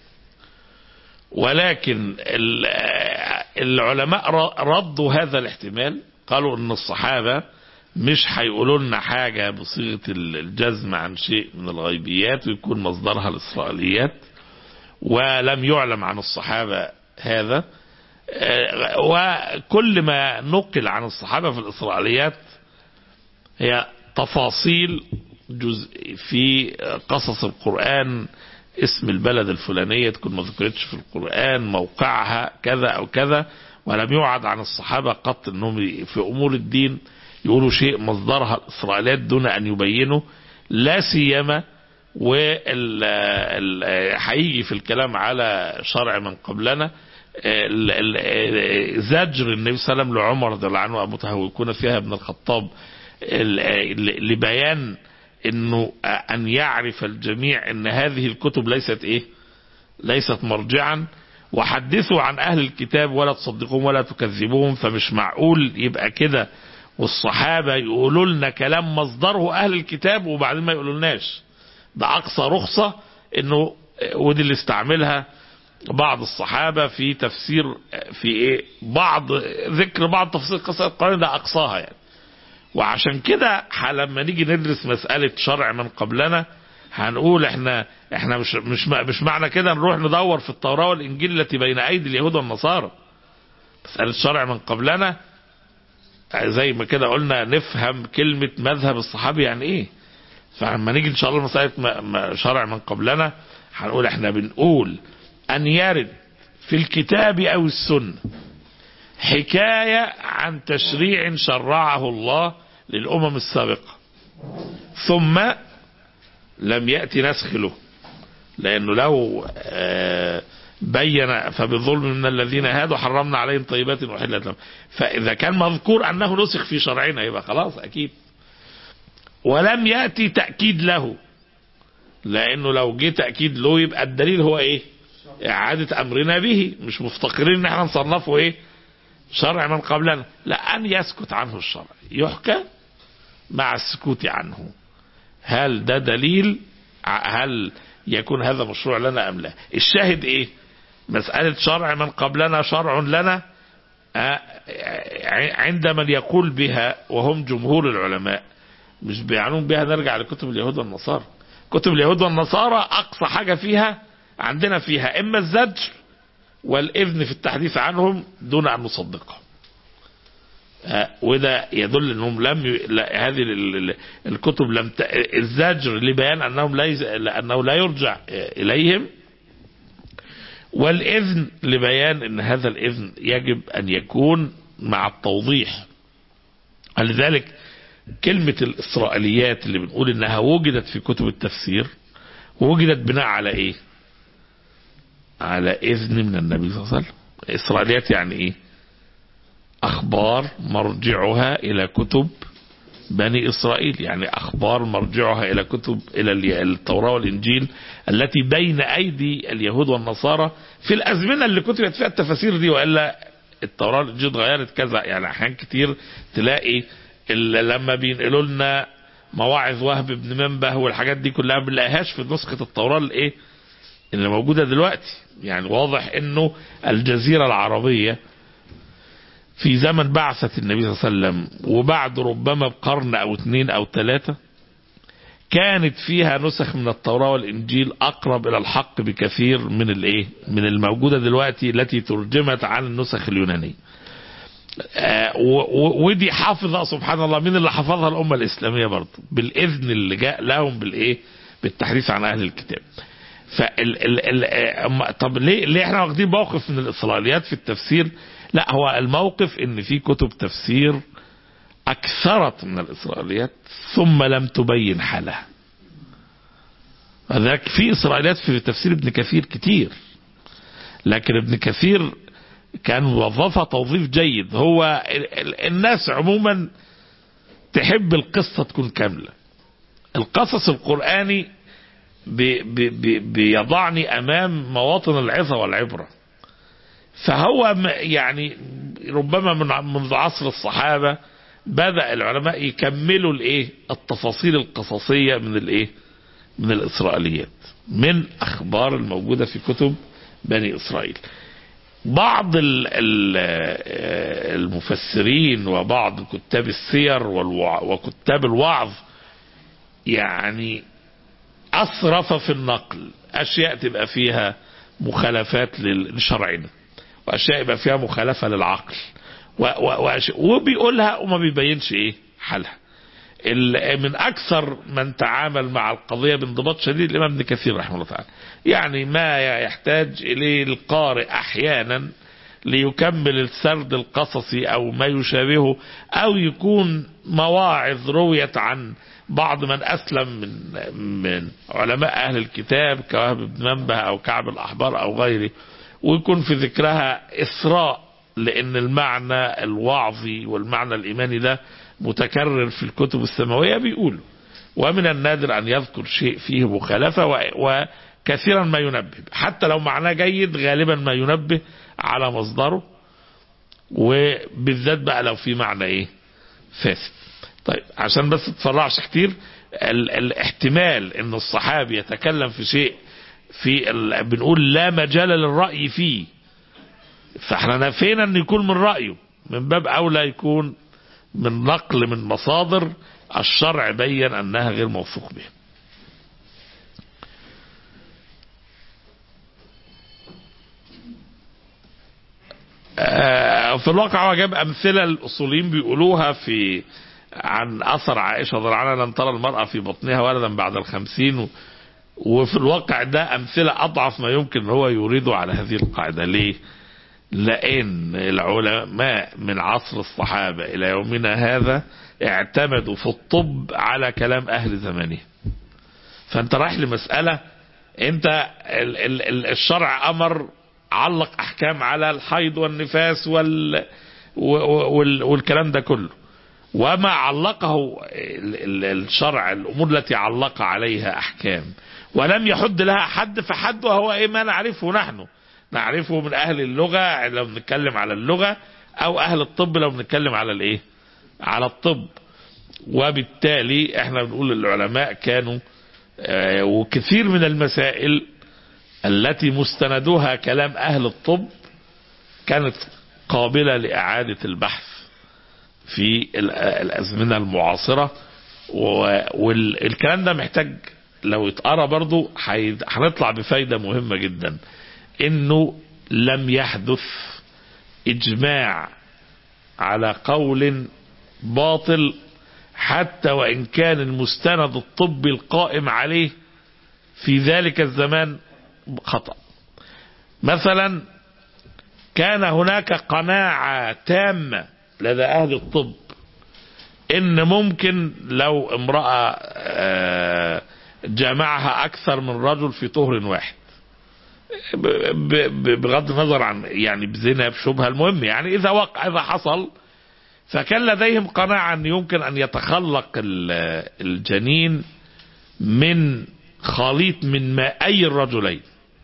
ولكن ال- العلماء ر- ردوا هذا الاحتمال قالوا ان الصحابة مش هيقولوا لنا حاجة بصيغة ال- الجزم عن شيء من الغيبيات ويكون مصدرها الإسرائيليات ولم يعلم عن الصحابة هذا آه، وكل ما نقل عن الصحابة في الإسرائيليات هي تفاصيل جزء في قصص القرآن اسم البلد الفلانية تكون ما ذكرتش في القرآن موقعها كذا أو كذا ولم يوعد عن الصحابة قط أنهم في أمور الدين يقولوا شيء مصدرها الإسرائيليات دون أن يبينوا لا سيما وال ال- هيجي في الكلام على شرع من قبلنا ال- ال- زجر النبي صلى الله عليه وسلم لعمر رضي الله عنه متهوكون فيها ابن الخطاب ال- ال- لبيان انه ان يعرف الجميع ان هذه الكتب ليست ايه ليست مرجعا وحدثوا عن اهل الكتاب ولا تصدقوهم ولا تكذبوهم فمش معقول يبقى كده والصحابه يقولوا لنا كلام مصدره اهل الكتاب وبعدين ما يقولوا لناش ده اقصى رخصه انه ودي اللي استعملها بعض الصحابه في تفسير في ايه بعض ذكر بعض تفسير قصه القرآن ده اقصاها يعني وعشان كده ح- لما نيجي ندرس مسألة شرع من قبلنا هنقول احنا احنا مش مش مش معنى كده نروح ندور في التوراة والانجيل التي بين ايدي اليهود والنصارى مسألة شرع من قبلنا زي ما كده قلنا نفهم كلمة مذهب الصحابي يعني ايه فلما نيجي ان شاء الله مسألة م- م- شرع من قبلنا هنقول احنا بنقول ان يرد في الكتاب او السنه حكاية عن تشريع شرعه الله للأمم السابقة ثم لم يأتي نسخ له لأنه لو آه، بين فبظلم من الذين هادوا حرمنا عليهم طيبات أحلت لهم فإذا كان مذكور أنه نسخ في شرعنا يبقى خلاص أكيد ولم يأتي تأكيد له لأنه لو جه تأكيد له يبقى الدليل هو إيه إعادة أمرنا به مش مفتقرين إن احنا نصنفه إيه شرع من قبلنا لا أن يسكت عنه الشرع يحكى مع السكوت عنه هل ده دليل ع- هل يكون هذا مشروع لنا أم لا الشاهد إيه مسألة شرع من قبلنا شرع لنا آه، ع- عند من يقول بها وهم جمهور العلماء مش بيعنون بها نرجع لكتب اليهود والنصارى كتب اليهود والنصارى أقصى حاجة فيها عندنا فيها إما الزجر والإذن في التحديث عنهم دون أن نصدقهم آه، وده يدل انهم لم ي... لا هذه ال- ال- الكتب لم ت... الزجر لبيان انهم ليس لانه لا يرجع آه، اليهم والاذن لبيان ان هذا الاذن يجب ان يكون مع التوضيح لذلك كلمة الإسرائيليات اللي بنقول إنها وجدت في كتب التفسير وجدت بناء على إيه؟ على إذن من النبي صلى الله عليه وسلم إسرائيليات يعني إيه؟ أخبار مرجعها إلى كتب بني إسرائيل يعني أخبار مرجعها إلى كتب إلى ال- التوراة والإنجيل التي بين أيدي اليهود والنصارى في الأزمنة اللي كتبت فيها التفاسير دي وإلا التوراة والإنجيل اتغيرت كذا يعني أحيان كتير تلاقي ال- لما بينقلوا لنا مواعظ وهب بن منبه والحاجات دي كلها ما بنلاقيهاش في نسخة التوراة الإيه اللي موجودة دلوقتي يعني واضح إنه الجزيرة العربية في زمن بعثة النبي صلى الله عليه وسلم وبعد ربما بقرن او اثنين او ثلاثة كانت فيها نسخ من التوراة والانجيل اقرب الى الحق بكثير من الايه من الموجودة دلوقتي التي ترجمت عن النسخ اليونانية آه، و- و- ودي حافظها سبحان الله مين اللي حفظها الامة الاسلامية برضه بالاذن اللي جاء لهم بالايه بالتحديث عن اهل الكتاب فال ال ال آه، طب ليه ليه احنا واخدين موقف من الاسرائيليات في التفسير لا هو الموقف ان في كتب تفسير اكثرت من الاسرائيليات ثم لم تبين حالها ذاك في اسرائيليات في تفسير ابن كثير كتير لكن ابن كثير كان وظفها توظيف جيد هو ال- ال- الناس عموما تحب القصة تكون كاملة القصص القرآني بي بي بي بيضعني أمام مواطن العظة والعبرة فهو م- يعني ربما من منذ عصر الصحابة بدأ العلماء يكملوا الايه التفاصيل القصصية من الايه من الإسرائيليات من أخبار الموجودة في كتب بني إسرائيل بعض ال- ال- المفسرين وبعض كتاب السير والوع- وكتاب الوعظ يعني أسرف في النقل أشياء تبقى فيها مخالفات لل- لشرعنا وأشياء يبقى فيها مخالفة للعقل و- و- وأش- وبيقولها وما بيبينش إيه حالها ال- من أكثر من تعامل مع القضية بانضباط شديد الإمام ابن كثير رحمه الله تعالى يعني ما يحتاج إليه القارئ أحيانا ليكمل السرد القصصي أو ما يشابهه أو يكون مواعظ رويت عن بعض من أسلم من من علماء أهل الكتاب كوهب بن منبه أو كعب الأحبار أو غيره ويكون في ذكرها إسراء لأن المعنى الوعظي والمعنى الإيماني ده متكرر في الكتب السماوية بيقولوا ومن النادر أن يذكر شيء فيه مخالفة و- وكثيرا ما ينبه حتى لو معناه جيد غالبا ما ينبه على مصدره وبالذات بقى لو في معنى ايه فاسد طيب عشان بس تفرعش كتير ال الاحتمال ان الصحابي يتكلم في شيء في ال بنقول لا مجال للرأي فيه فاحنا نفينا ان يكون من رأيه من باب اولى يكون من نقل من مصادر الشرع بين انها غير موثوق بها آه، في الواقع هو جاب امثله الاصوليين بيقولوها في عن اثر عائشه رضي الله عنها لم ترى المراه في بطنها ولدا بعد الخمسين و- وفي الواقع ده امثله اضعف ما يمكن ان هو يريده على هذه القاعده ليه؟ لان العلماء من عصر الصحابه الى يومنا هذا اعتمدوا في الطب على كلام اهل زمانه فانت رايح لمسألة انت ال ال ال الشرع امر علق احكام على الحيض والنفاس وال وال والكلام ده كله وما علقه ال- ال- الشرع الامور التي علق عليها احكام ولم يحد لها حد فحد وهو ايه ما نعرفه نحن نعرفه من اهل اللغه لو بنتكلم على اللغه او اهل الطب لو بنتكلم على الايه على الطب وبالتالي احنا بنقول العلماء كانوا آه، وكثير من المسائل التي مستندها كلام اهل الطب كانت قابله لاعاده البحث في ال- الازمنه المعاصره والكلام ده محتاج لو اتقرا برضو هي- هنطلع بفايده مهمه جدا انه لم يحدث اجماع على قول باطل حتى وان كان المستند الطبي القائم عليه في ذلك الزمان خطأ مثلا كان هناك قناعة تامة لدى أهل الطب إن ممكن لو امرأة آه، جامعها أكثر من رجل في طهر واحد ب- ب- بغض النظر عن يعني بزنا بشبهة المهم يعني إذا وقع إذا حصل فكان لديهم قناعة أن يمكن أن يتخلق ال- الجنين من خليط من مائي الرجلين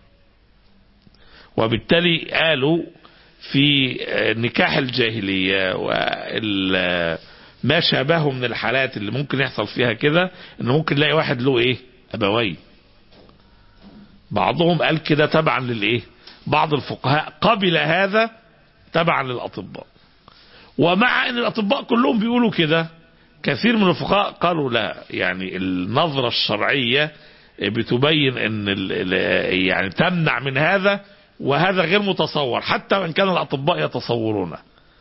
وبالتالي قالوا في نكاح الجاهلية وال ما شابهه من الحالات اللي ممكن يحصل فيها كده ان ممكن نلاقي واحد له ايه ابوين بعضهم قال كده تبعا للايه بعض الفقهاء قبل هذا تبعا للاطباء ومع ان الاطباء كلهم بيقولوا كده كثير من الفقهاء قالوا لا يعني النظرة الشرعية بتبين ان ال- ال- يعني تمنع من هذا وهذا غير متصور حتى وان كان الاطباء يتصورونه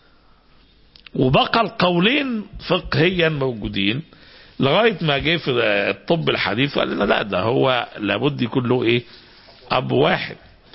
وبقى القولين فقهيا موجودين لغايه ما جه في الطب الحديث وقال لنا لا ده هو لابد يكون له ايه اب واحد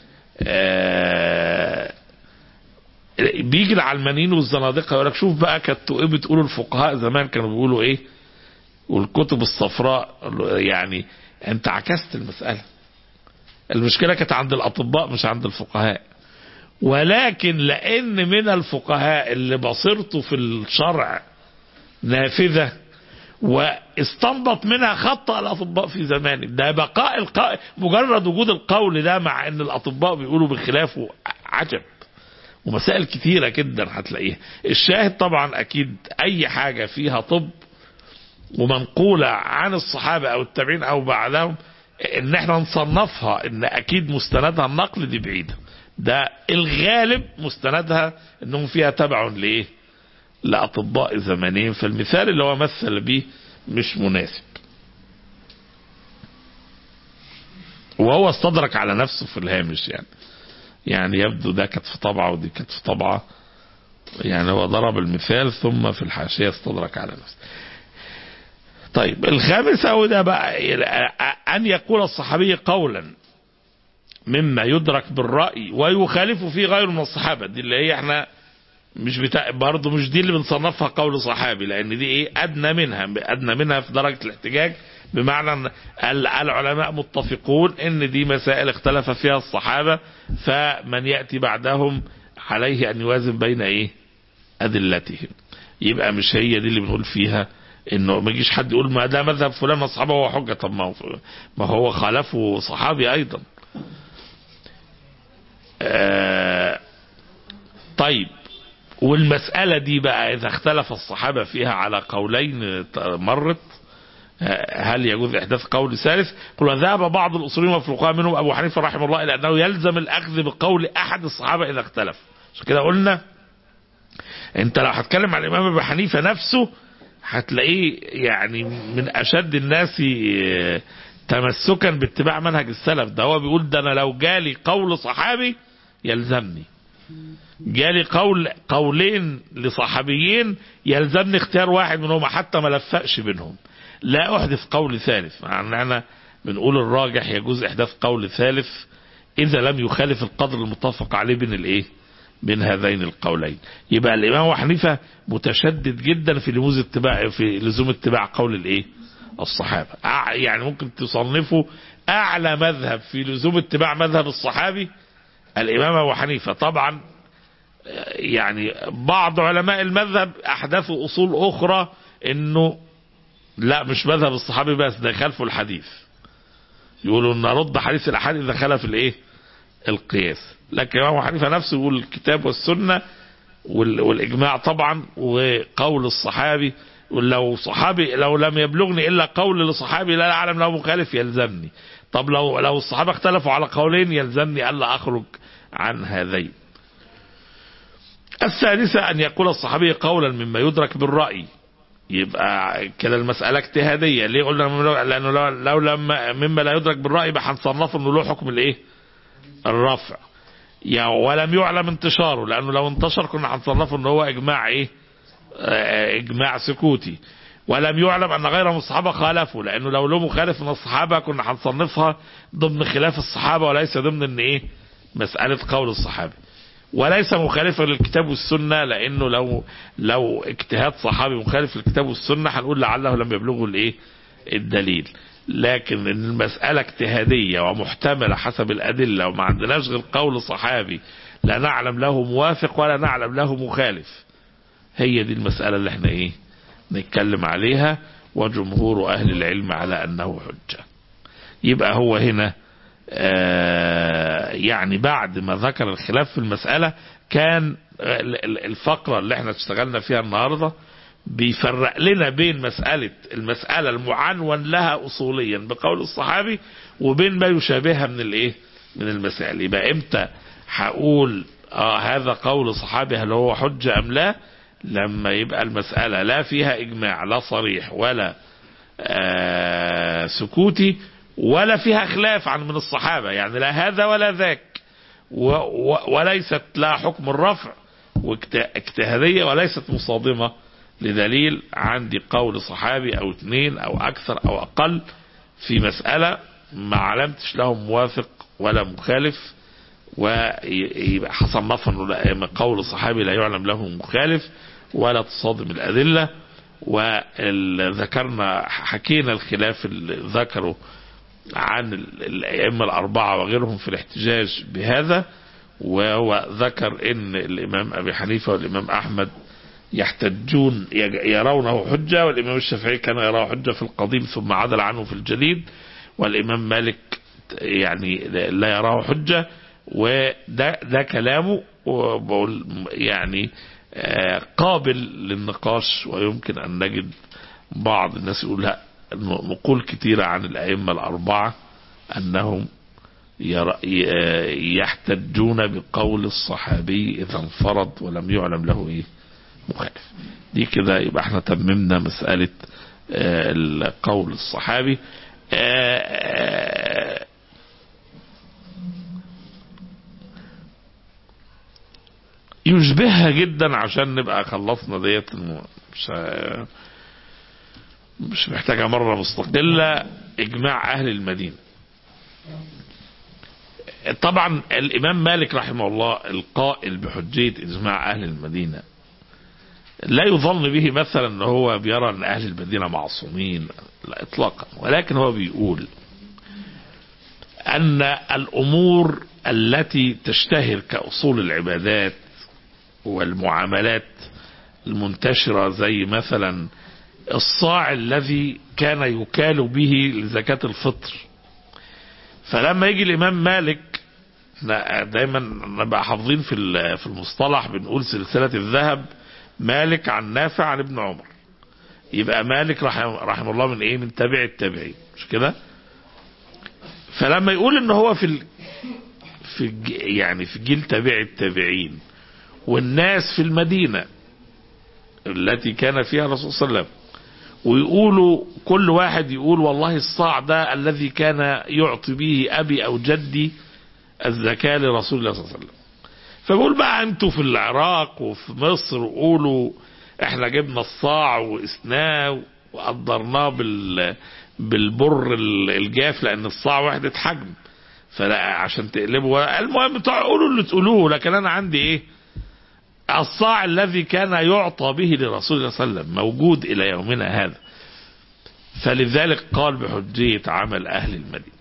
آه بيجي العلمانيين والزنادقه يقول لك شوف بقى كانتوا ايه بتقولوا الفقهاء زمان كانوا بيقولوا ايه والكتب الصفراء يعني انت عكست المساله المشكله كانت عند الاطباء مش عند الفقهاء ولكن لان من الفقهاء اللي بصيرته في الشرع نافذه واستنبط منها خطأ الأطباء في زمانه ده بقاء الق... مجرد وجود القول ده مع أن الأطباء بيقولوا بخلافه عجب ومسائل كتيرة جدا هتلاقيها الشاهد طبعا أكيد أي حاجة فيها طب ومنقولة عن الصحابة أو التابعين أو بعدهم إن احنا نصنفها إن أكيد مستندها النقل دي بعيدة ده الغالب مستندها إنهم فيها تبع لإيه لأطباء زمانين فالمثال اللي هو مثل به مش مناسب وهو استدرك على نفسه في الهامش يعني يعني يبدو ده كانت في طبعه ودي كانت في طبعه يعني هو ضرب المثال ثم في الحاشية استدرك على نفسه طيب الخامسة وده بقى أن يقول الصحابي قولا مما يدرك بالرأي ويخالف فيه غيره من الصحابة دي اللي هي احنا مش بتاع برضه مش دي اللي بنصنفها قول صحابي لان دي ايه ادنى منها ادنى منها في درجه الاحتجاج بمعنى ان العلماء متفقون ان دي مسائل اختلف فيها الصحابه فمن ياتي بعدهم عليه ان يوازن بين ايه ادلتهم يبقى مش هي دي اللي بنقول فيها انه ما يجيش حد يقول ما ده مذهب فلان من الصحابه هو حجه طب ما هو ما هو خالفه صحابي ايضا آه طيب والمسألة دي بقى إذا اختلف الصحابة فيها على قولين مرت هل يجوز إحداث قول ثالث قل ذهب بعض الأصوليين والفقهاء منهم أبو حنيفة رحمه الله إلى أنه يلزم الأخذ بقول أحد الصحابة إذا اختلف عشان كده قلنا أنت لو هتكلم عن الإمام أبو حنيفة نفسه هتلاقيه يعني من أشد الناس تمسكا باتباع منهج السلف ده هو بيقول ده أنا لو جالي قول صحابي يلزمني جالي قول قولين لصحابيين يلزمني اختيار واحد منهم حتى ما لفقش بينهم لا احدث قول ثالث يعني انا بنقول الراجح يجوز احداث قول ثالث اذا لم يخالف القدر المتفق عليه بين الايه بين هذين القولين يبقى الامام ابو حنيفه متشدد جدا في لزوم اتباع في لزوم اتباع قول الايه الصحابه أع- يعني ممكن تصنفه اعلى مذهب في لزوم اتباع مذهب الصحابي الامام ابو حنيفه طبعا يعني بعض علماء المذهب احدثوا اصول اخرى انه لا مش مذهب الصحابي بس ده خلفوا الحديث يقولوا ان رد حديث الاحاد اذا خلف الايه القياس لكن الامام أبو حنيفه نفسه يقول الكتاب والسنه وال- والاجماع طبعا وقول الصحابي ولو صحابي لو لم يبلغني الا قول لصحابي لا اعلم له مخالف يلزمني طب لو لو الصحابه اختلفوا على قولين يلزمني الا اخرج عن هذين الثالثة أن يقول الصحابي قولا مما يدرك بالرأي يبقى كده المسألة اجتهادية ليه قلنا مما- لأنه لو, لو لما مما لا يدرك بالرأي يبقى هنصنفه إنه له حكم الإيه؟ الرفع يا ولم يعلم انتشاره لأنه لو انتشر كنا هنصنفه إن هو إجماع إيه؟ آه، إجماع سكوتي ولم يعلم أن غيره من الصحابة خالفوا لأنه لو له مخالف من الصحابة كنا هنصنفها ضمن خلاف الصحابة وليس ضمن إن إيه؟ مسألة قول الصحابي وليس مخالفا للكتاب والسنة لأنه لو لو اجتهاد صحابي مخالف للكتاب والسنة هنقول لعله لم يبلغه الإيه الدليل لكن إن المسألة اجتهادية ومحتملة حسب الأدلة وما عندناش غير قول صحابي لا نعلم له موافق ولا نعلم له مخالف هي دي المسألة اللي احنا ايه نتكلم عليها وجمهور أهل العلم على أنه حجة يبقى هو هنا آه، يعني بعد ما ذكر الخلاف في المسألة كان ال- ال- الفقرة اللي احنا اشتغلنا فيها النهاردة بيفرق لنا بين مسألة المسألة المعنون لها أصوليا بقول الصحابي وبين ما يشابهها من الايه من المسائل يبقى امتى هقول اه هذا قول صحابي هل هو حجة ام لا لما يبقى المسألة لا فيها اجماع لا صريح ولا آه سكوتي ولا فيها خلاف عن من الصحابة يعني لا هذا ولا ذاك و و وليست لها حكم الرفع واجتهادية وليست مصادمة لدليل عندي قول صحابي او اثنين او اكثر او اقل في مسألة ما علمتش له موافق ولا مخالف ويبقى حصنفها انه لا- قول الصحابي لا يعلم له مخالف ولا تصادم الادله وذكرنا حكينا الخلاف اللي ذكره عن ال- الائمه الاربعه وغيرهم في الاحتجاج بهذا وهو ذكر ان الامام ابي حنيفه والامام احمد يحتجون يج- يرونه حجه والامام الشافعي كان يراه حجه في القديم ثم عدل عنه في الجديد والامام مالك يعني لا يراه حجه وده ده كلامه وبقول يعني آه، قابل للنقاش ويمكن ان نجد بعض الناس يقول لا نقول كثيرة عن الأئمة الأربعة أنهم ير- ي- يحتجون بقول الصحابي إذا انفرد ولم يعلم له إيه مخالف دي كده يبقى احنا تممنا مسألة آه، القول الصحابي آه، آه، يشبهها جدا عشان نبقى خلصنا ديت الم- مش ه- مش محتاجة مرة مستقلة إجماع أهل المدينة طبعا الإمام مالك رحمه الله القائل بحجية إجماع أهل المدينة لا يظن به مثلا أنه هو بيرى أن أهل المدينة معصومين لا إطلاقا ولكن هو بيقول أن الأمور التي تشتهر كأصول العبادات والمعاملات المنتشرة زي مثلا الصاع الذي كان يكال به لزكاة الفطر فلما يجي الإمام مالك احنا دايما نبقى حافظين في ال- في المصطلح بنقول سلسلة الذهب مالك عن نافع عن ابن عمر يبقى مالك رحمه, رحمه الله من ايه من تابع التابعين مش كده فلما يقول ان هو في ال... في الج- يعني في جيل تابع التابعين والناس في المدينة التي كان فيها الرسول صلى الله عليه وسلم ويقولوا كل واحد يقول والله الصاع ده الذي كان يعطي به أبي أو جدي الزكاة لرسول الله صلى الله عليه وسلم فبقول بقى أنتوا في العراق وفي مصر قولوا احنا جبنا الصاع وقسناه وقدرناه بال بالبر ال- الجاف لأن الصاع وحدة حجم فلا عشان تقلبوا المهم تقولوا اللي تقولوه لكن أنا عندي إيه الصاع الذي كان يعطى به لرسول الله صلى الله عليه وسلم موجود إلى يومنا هذا فلذلك قال بحجية عمل أهل المدينة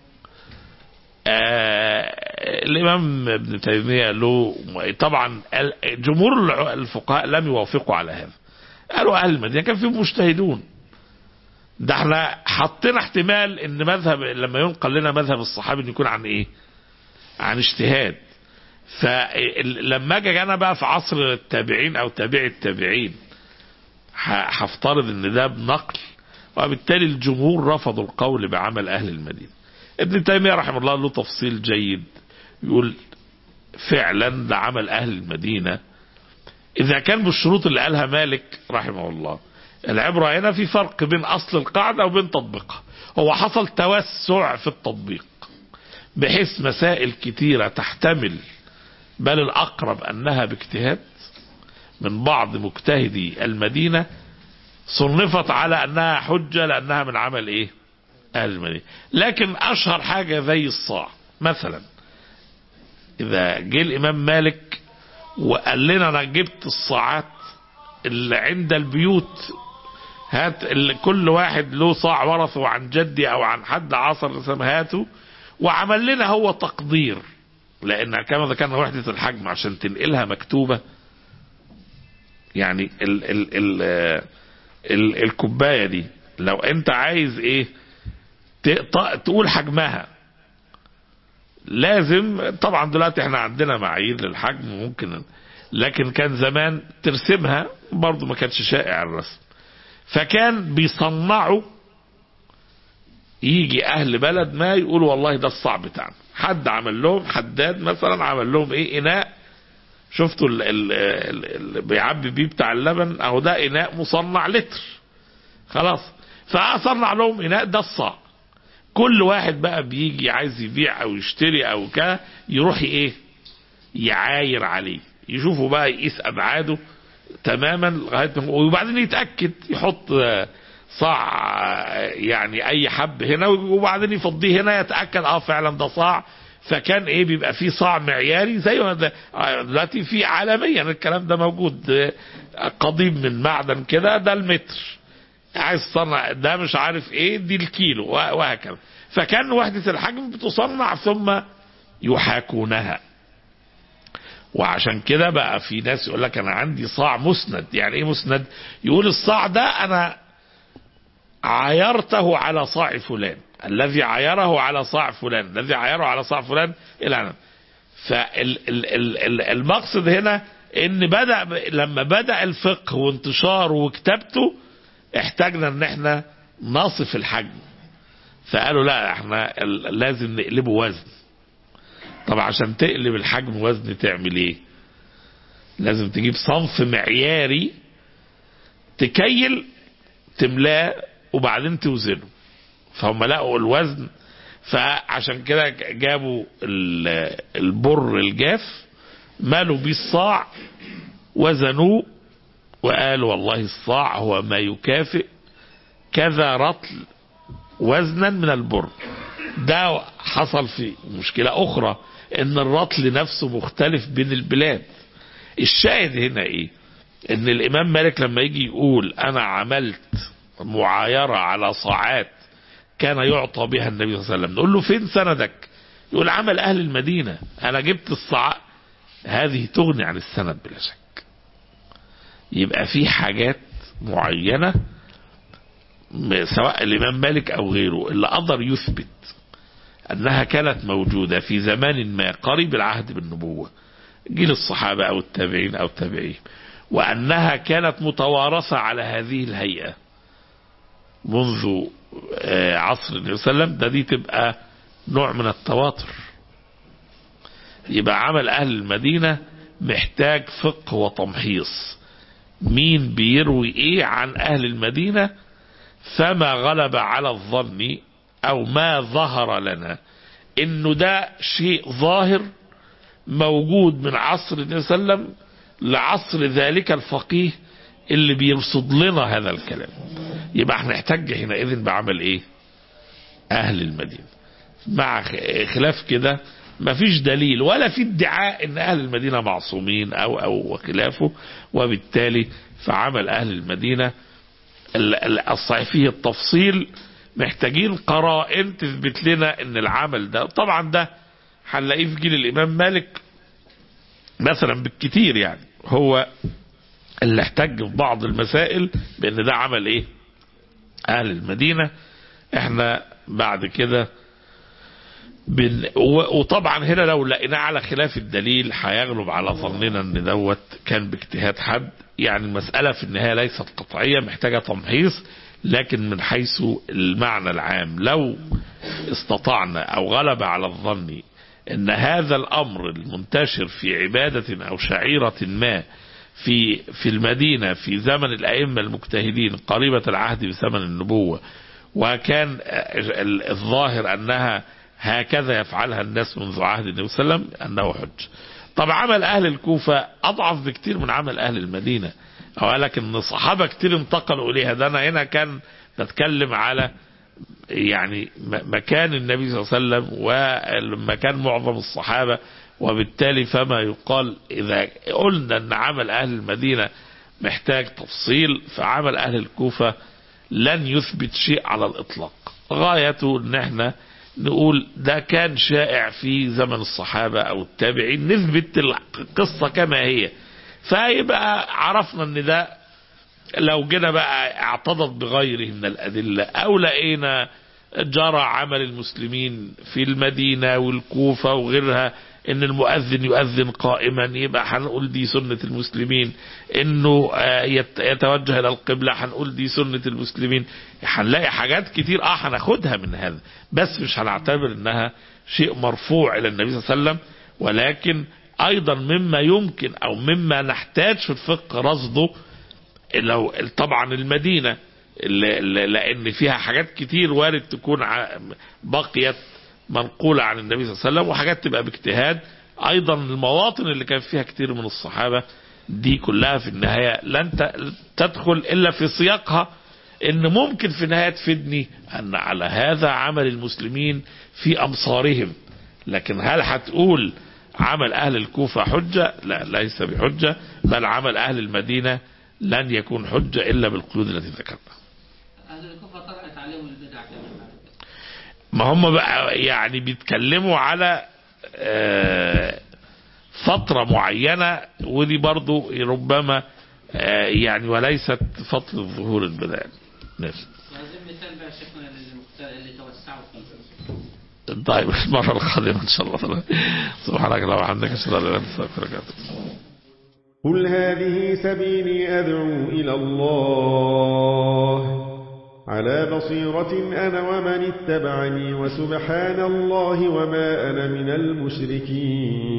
آه الإمام ابن تيمية له طبعا جمهور الفقهاء لم يوافقوا على هذا قالوا أهل المدينة كان فيهم مجتهدون ده احنا حطينا احتمال ان مذهب لما ينقل لنا مذهب الصحابي ان يكون عن ايه عن اجتهاد فلما اجي انا بقى في عصر التابعين او تابعي التابعين هفترض ان ده بنقل وبالتالي الجمهور رفضوا القول بعمل اهل المدينه ابن تيميه رحمه الله له تفصيل جيد يقول فعلا ده عمل اهل المدينه اذا كان بالشروط اللي قالها مالك رحمه الله العبره هنا في فرق بين اصل القاعده وبين تطبيقها هو حصل توسع في التطبيق بحيث مسائل كتيره تحتمل بل الأقرب أنها باجتهاد من بعض مجتهدي المدينة صنفت على أنها حجة لأنها من عمل إيه أهل المدينة لكن أشهر حاجة زي الصاع مثلا إذا جه الإمام مالك وقال لنا أنا جبت الصاعات اللي عند البيوت هات اللي كل واحد له صاع ورثه عن جدي أو عن حد عصر هاته وعمل لنا هو تقدير لان كما ذكرنا وحدة الحجم عشان تنقلها مكتوبة يعني ال ال ال ال الكوباية دي لو انت عايز ايه تقول حجمها لازم طبعا دلوقتي احنا عندنا معايير للحجم ممكن لكن كان زمان ترسمها برضو ما كانش شائع الرسم فكان بيصنعوا يجي اهل بلد ما يقولوا والله ده الصعب بتاعنا حد عمل لهم حداد مثلا عمل لهم ايه اناء شفتوا اللي بيعبي بيه بتاع اللبن اهو ده اناء مصنع لتر خلاص فاصنع لهم اناء ده الصاع كل واحد بقى بيجي عايز يبيع او يشتري او كده يروح ايه يعاير عليه يشوفوا بقى يقيس ابعاده تماما لغايه وبعدين يتاكد يحط صاع يعني اي حب هنا وبعدين يفضيه هنا يتاكد اه فعلا ده صاع فكان ايه بيبقى فيه صاع معياري زي ما دلوقتي في عالميا الكلام ده موجود قضيب من معدن كده ده المتر عايز تصنع ده مش عارف ايه دي الكيلو وهكذا فكان وحدة الحجم بتصنع ثم يحاكونها وعشان كده بقى في ناس يقول لك انا عندي صاع مسند يعني ايه مسند يقول الصاع ده انا عايرته على صاع فلان الذي عايره على صاع فلان الذي عايره على صاع فلان الى أنا. فالمقصد هنا ان بدا لما بدا الفقه وانتشاره وكتابته احتاجنا ان احنا نصف الحجم فقالوا لا احنا لازم نقلبه وزن طب عشان تقلب الحجم وزن تعمل ايه لازم تجيب صنف معياري تكيل تملاه وبعدين توزنه فهم لقوا الوزن فعشان كده جابوا البر الجاف مالوا بيه الصاع وزنوه وقالوا والله الصاع هو ما يكافئ كذا رطل وزنا من البر ده حصل في مشكلة أخرى إن الرطل نفسه مختلف بين البلاد الشاهد هنا إيه إن الإمام مالك لما يجي يقول أنا عملت معايرة على صاعات كان يعطى بها النبي صلى الله عليه وسلم نقول له فين سندك يقول عمل أهل المدينة أنا جبت الصاع هذه تغني عن السند بلا شك يبقى في حاجات معينة سواء الإمام مالك أو غيره اللي قدر يثبت أنها كانت موجودة في زمان ما قريب العهد بالنبوة جيل الصحابة أو التابعين أو التابعين وأنها كانت متوارثة على هذه الهيئة منذ عصر النبي صلى الله عليه وسلم ده دي تبقى نوع من التواتر يبقى عمل أهل المدينة محتاج فقه وتمحيص مين بيروي ايه عن أهل المدينة فما غلب على الظن أو ما ظهر لنا إنه ده شيء ظاهر موجود من عصر النبي صلى الله عليه وسلم لعصر ذلك الفقيه اللي بيرصد لنا هذا الكلام يبقى احنا نحتاج حينئذ بعمل ايه اهل المدينة مع خلاف كده مفيش دليل ولا في ادعاء ان اهل المدينة معصومين او او وخلافه وبالتالي فعمل اهل المدينة ال- ال- الصحيح فيه التفصيل محتاجين قرائن تثبت لنا ان العمل ده طبعا ده هنلاقيه في جيل الامام مالك مثلا بالكتير يعني هو اللي احتج في بعض المسائل بان ده عمل ايه اهل المدينة احنا بعد كده بن و- وطبعا هنا لو لقيناه على خلاف الدليل هيغلب على ظننا ان دوت كان باجتهاد حد يعني المسألة في النهاية ليست قطعية محتاجة تمحيص لكن من حيث المعنى العام لو استطعنا او غلب على الظن ان هذا الامر المنتشر في عبادة او شعيرة ما في في المدينة في زمن الائمة المجتهدين قريبة العهد بزمن النبوة وكان ال- الظاهر انها هكذا يفعلها الناس منذ عهد النبي صلى الله عليه وسلم انه حج طب عمل اهل الكوفة اضعف بكتير من عمل اهل المدينة او قال لك ان الصحابة كتير انتقلوا اليها ده انا هنا كان بتكلم على يعني م- مكان النبي صلى الله عليه وسلم ومكان معظم الصحابة وبالتالي فما يقال إذا قلنا أن عمل أهل المدينة محتاج تفصيل فعمل أهل الكوفة لن يثبت شيء على الإطلاق غايته أن احنا نقول ده كان شائع في زمن الصحابة أو التابعين نثبت القصة كما هي فيبقى عرفنا أن ده لو جينا بقى اعتضت بغيره من الأدلة أو لقينا جرى عمل المسلمين في المدينة والكوفة وغيرها ان المؤذن يؤذن قائما يبقى هنقول دي سنة المسلمين انه آه، يت- يتوجه الى القبلة هنقول دي سنة المسلمين هنلاقي حاجات كتير اه هناخدها من هذا بس مش هنعتبر انها شيء مرفوع الى النبي صلى الله عليه وسلم ولكن ايضا مما يمكن او مما نحتاج في الفقه رصده لو طبعا المدينة اللي- اللي- لان فيها حاجات كتير وارد تكون ع- بقيت منقولة عن النبي صلى الله عليه وسلم وحاجات تبقى باجتهاد ايضا المواطن اللي كان فيها كتير من الصحابة دي كلها في النهاية لن ت- تدخل الا في سياقها ان ممكن في النهاية تفيدني ان على هذا عمل المسلمين في امصارهم لكن هل هتقول عمل اهل الكوفة حجة لا ليس بحجة بل عمل اهل المدينة لن يكون حجة الا بالقيود التي ذكرتها أهل الكفر طرحت عليهم البدع كمان ما هم بقى يعني بيتكلموا على آه، فترة معينة ودي برضو ربما آه، يعني وليست فترة ظهور البدع نفس وهذا مثال بقى شيخنا للمختار اللي توسعوا فيه طيب المرة القادمة إن شاء الله سبحانك اللهم وبحمدك أشهد أن لا إله إلا أنت أستغفرك وأتوب إليك. قل هذه سبيلي أدعو إلى الله على بصيرة أنا ومن اتبعني وسبحان الله وما أنا من المشركين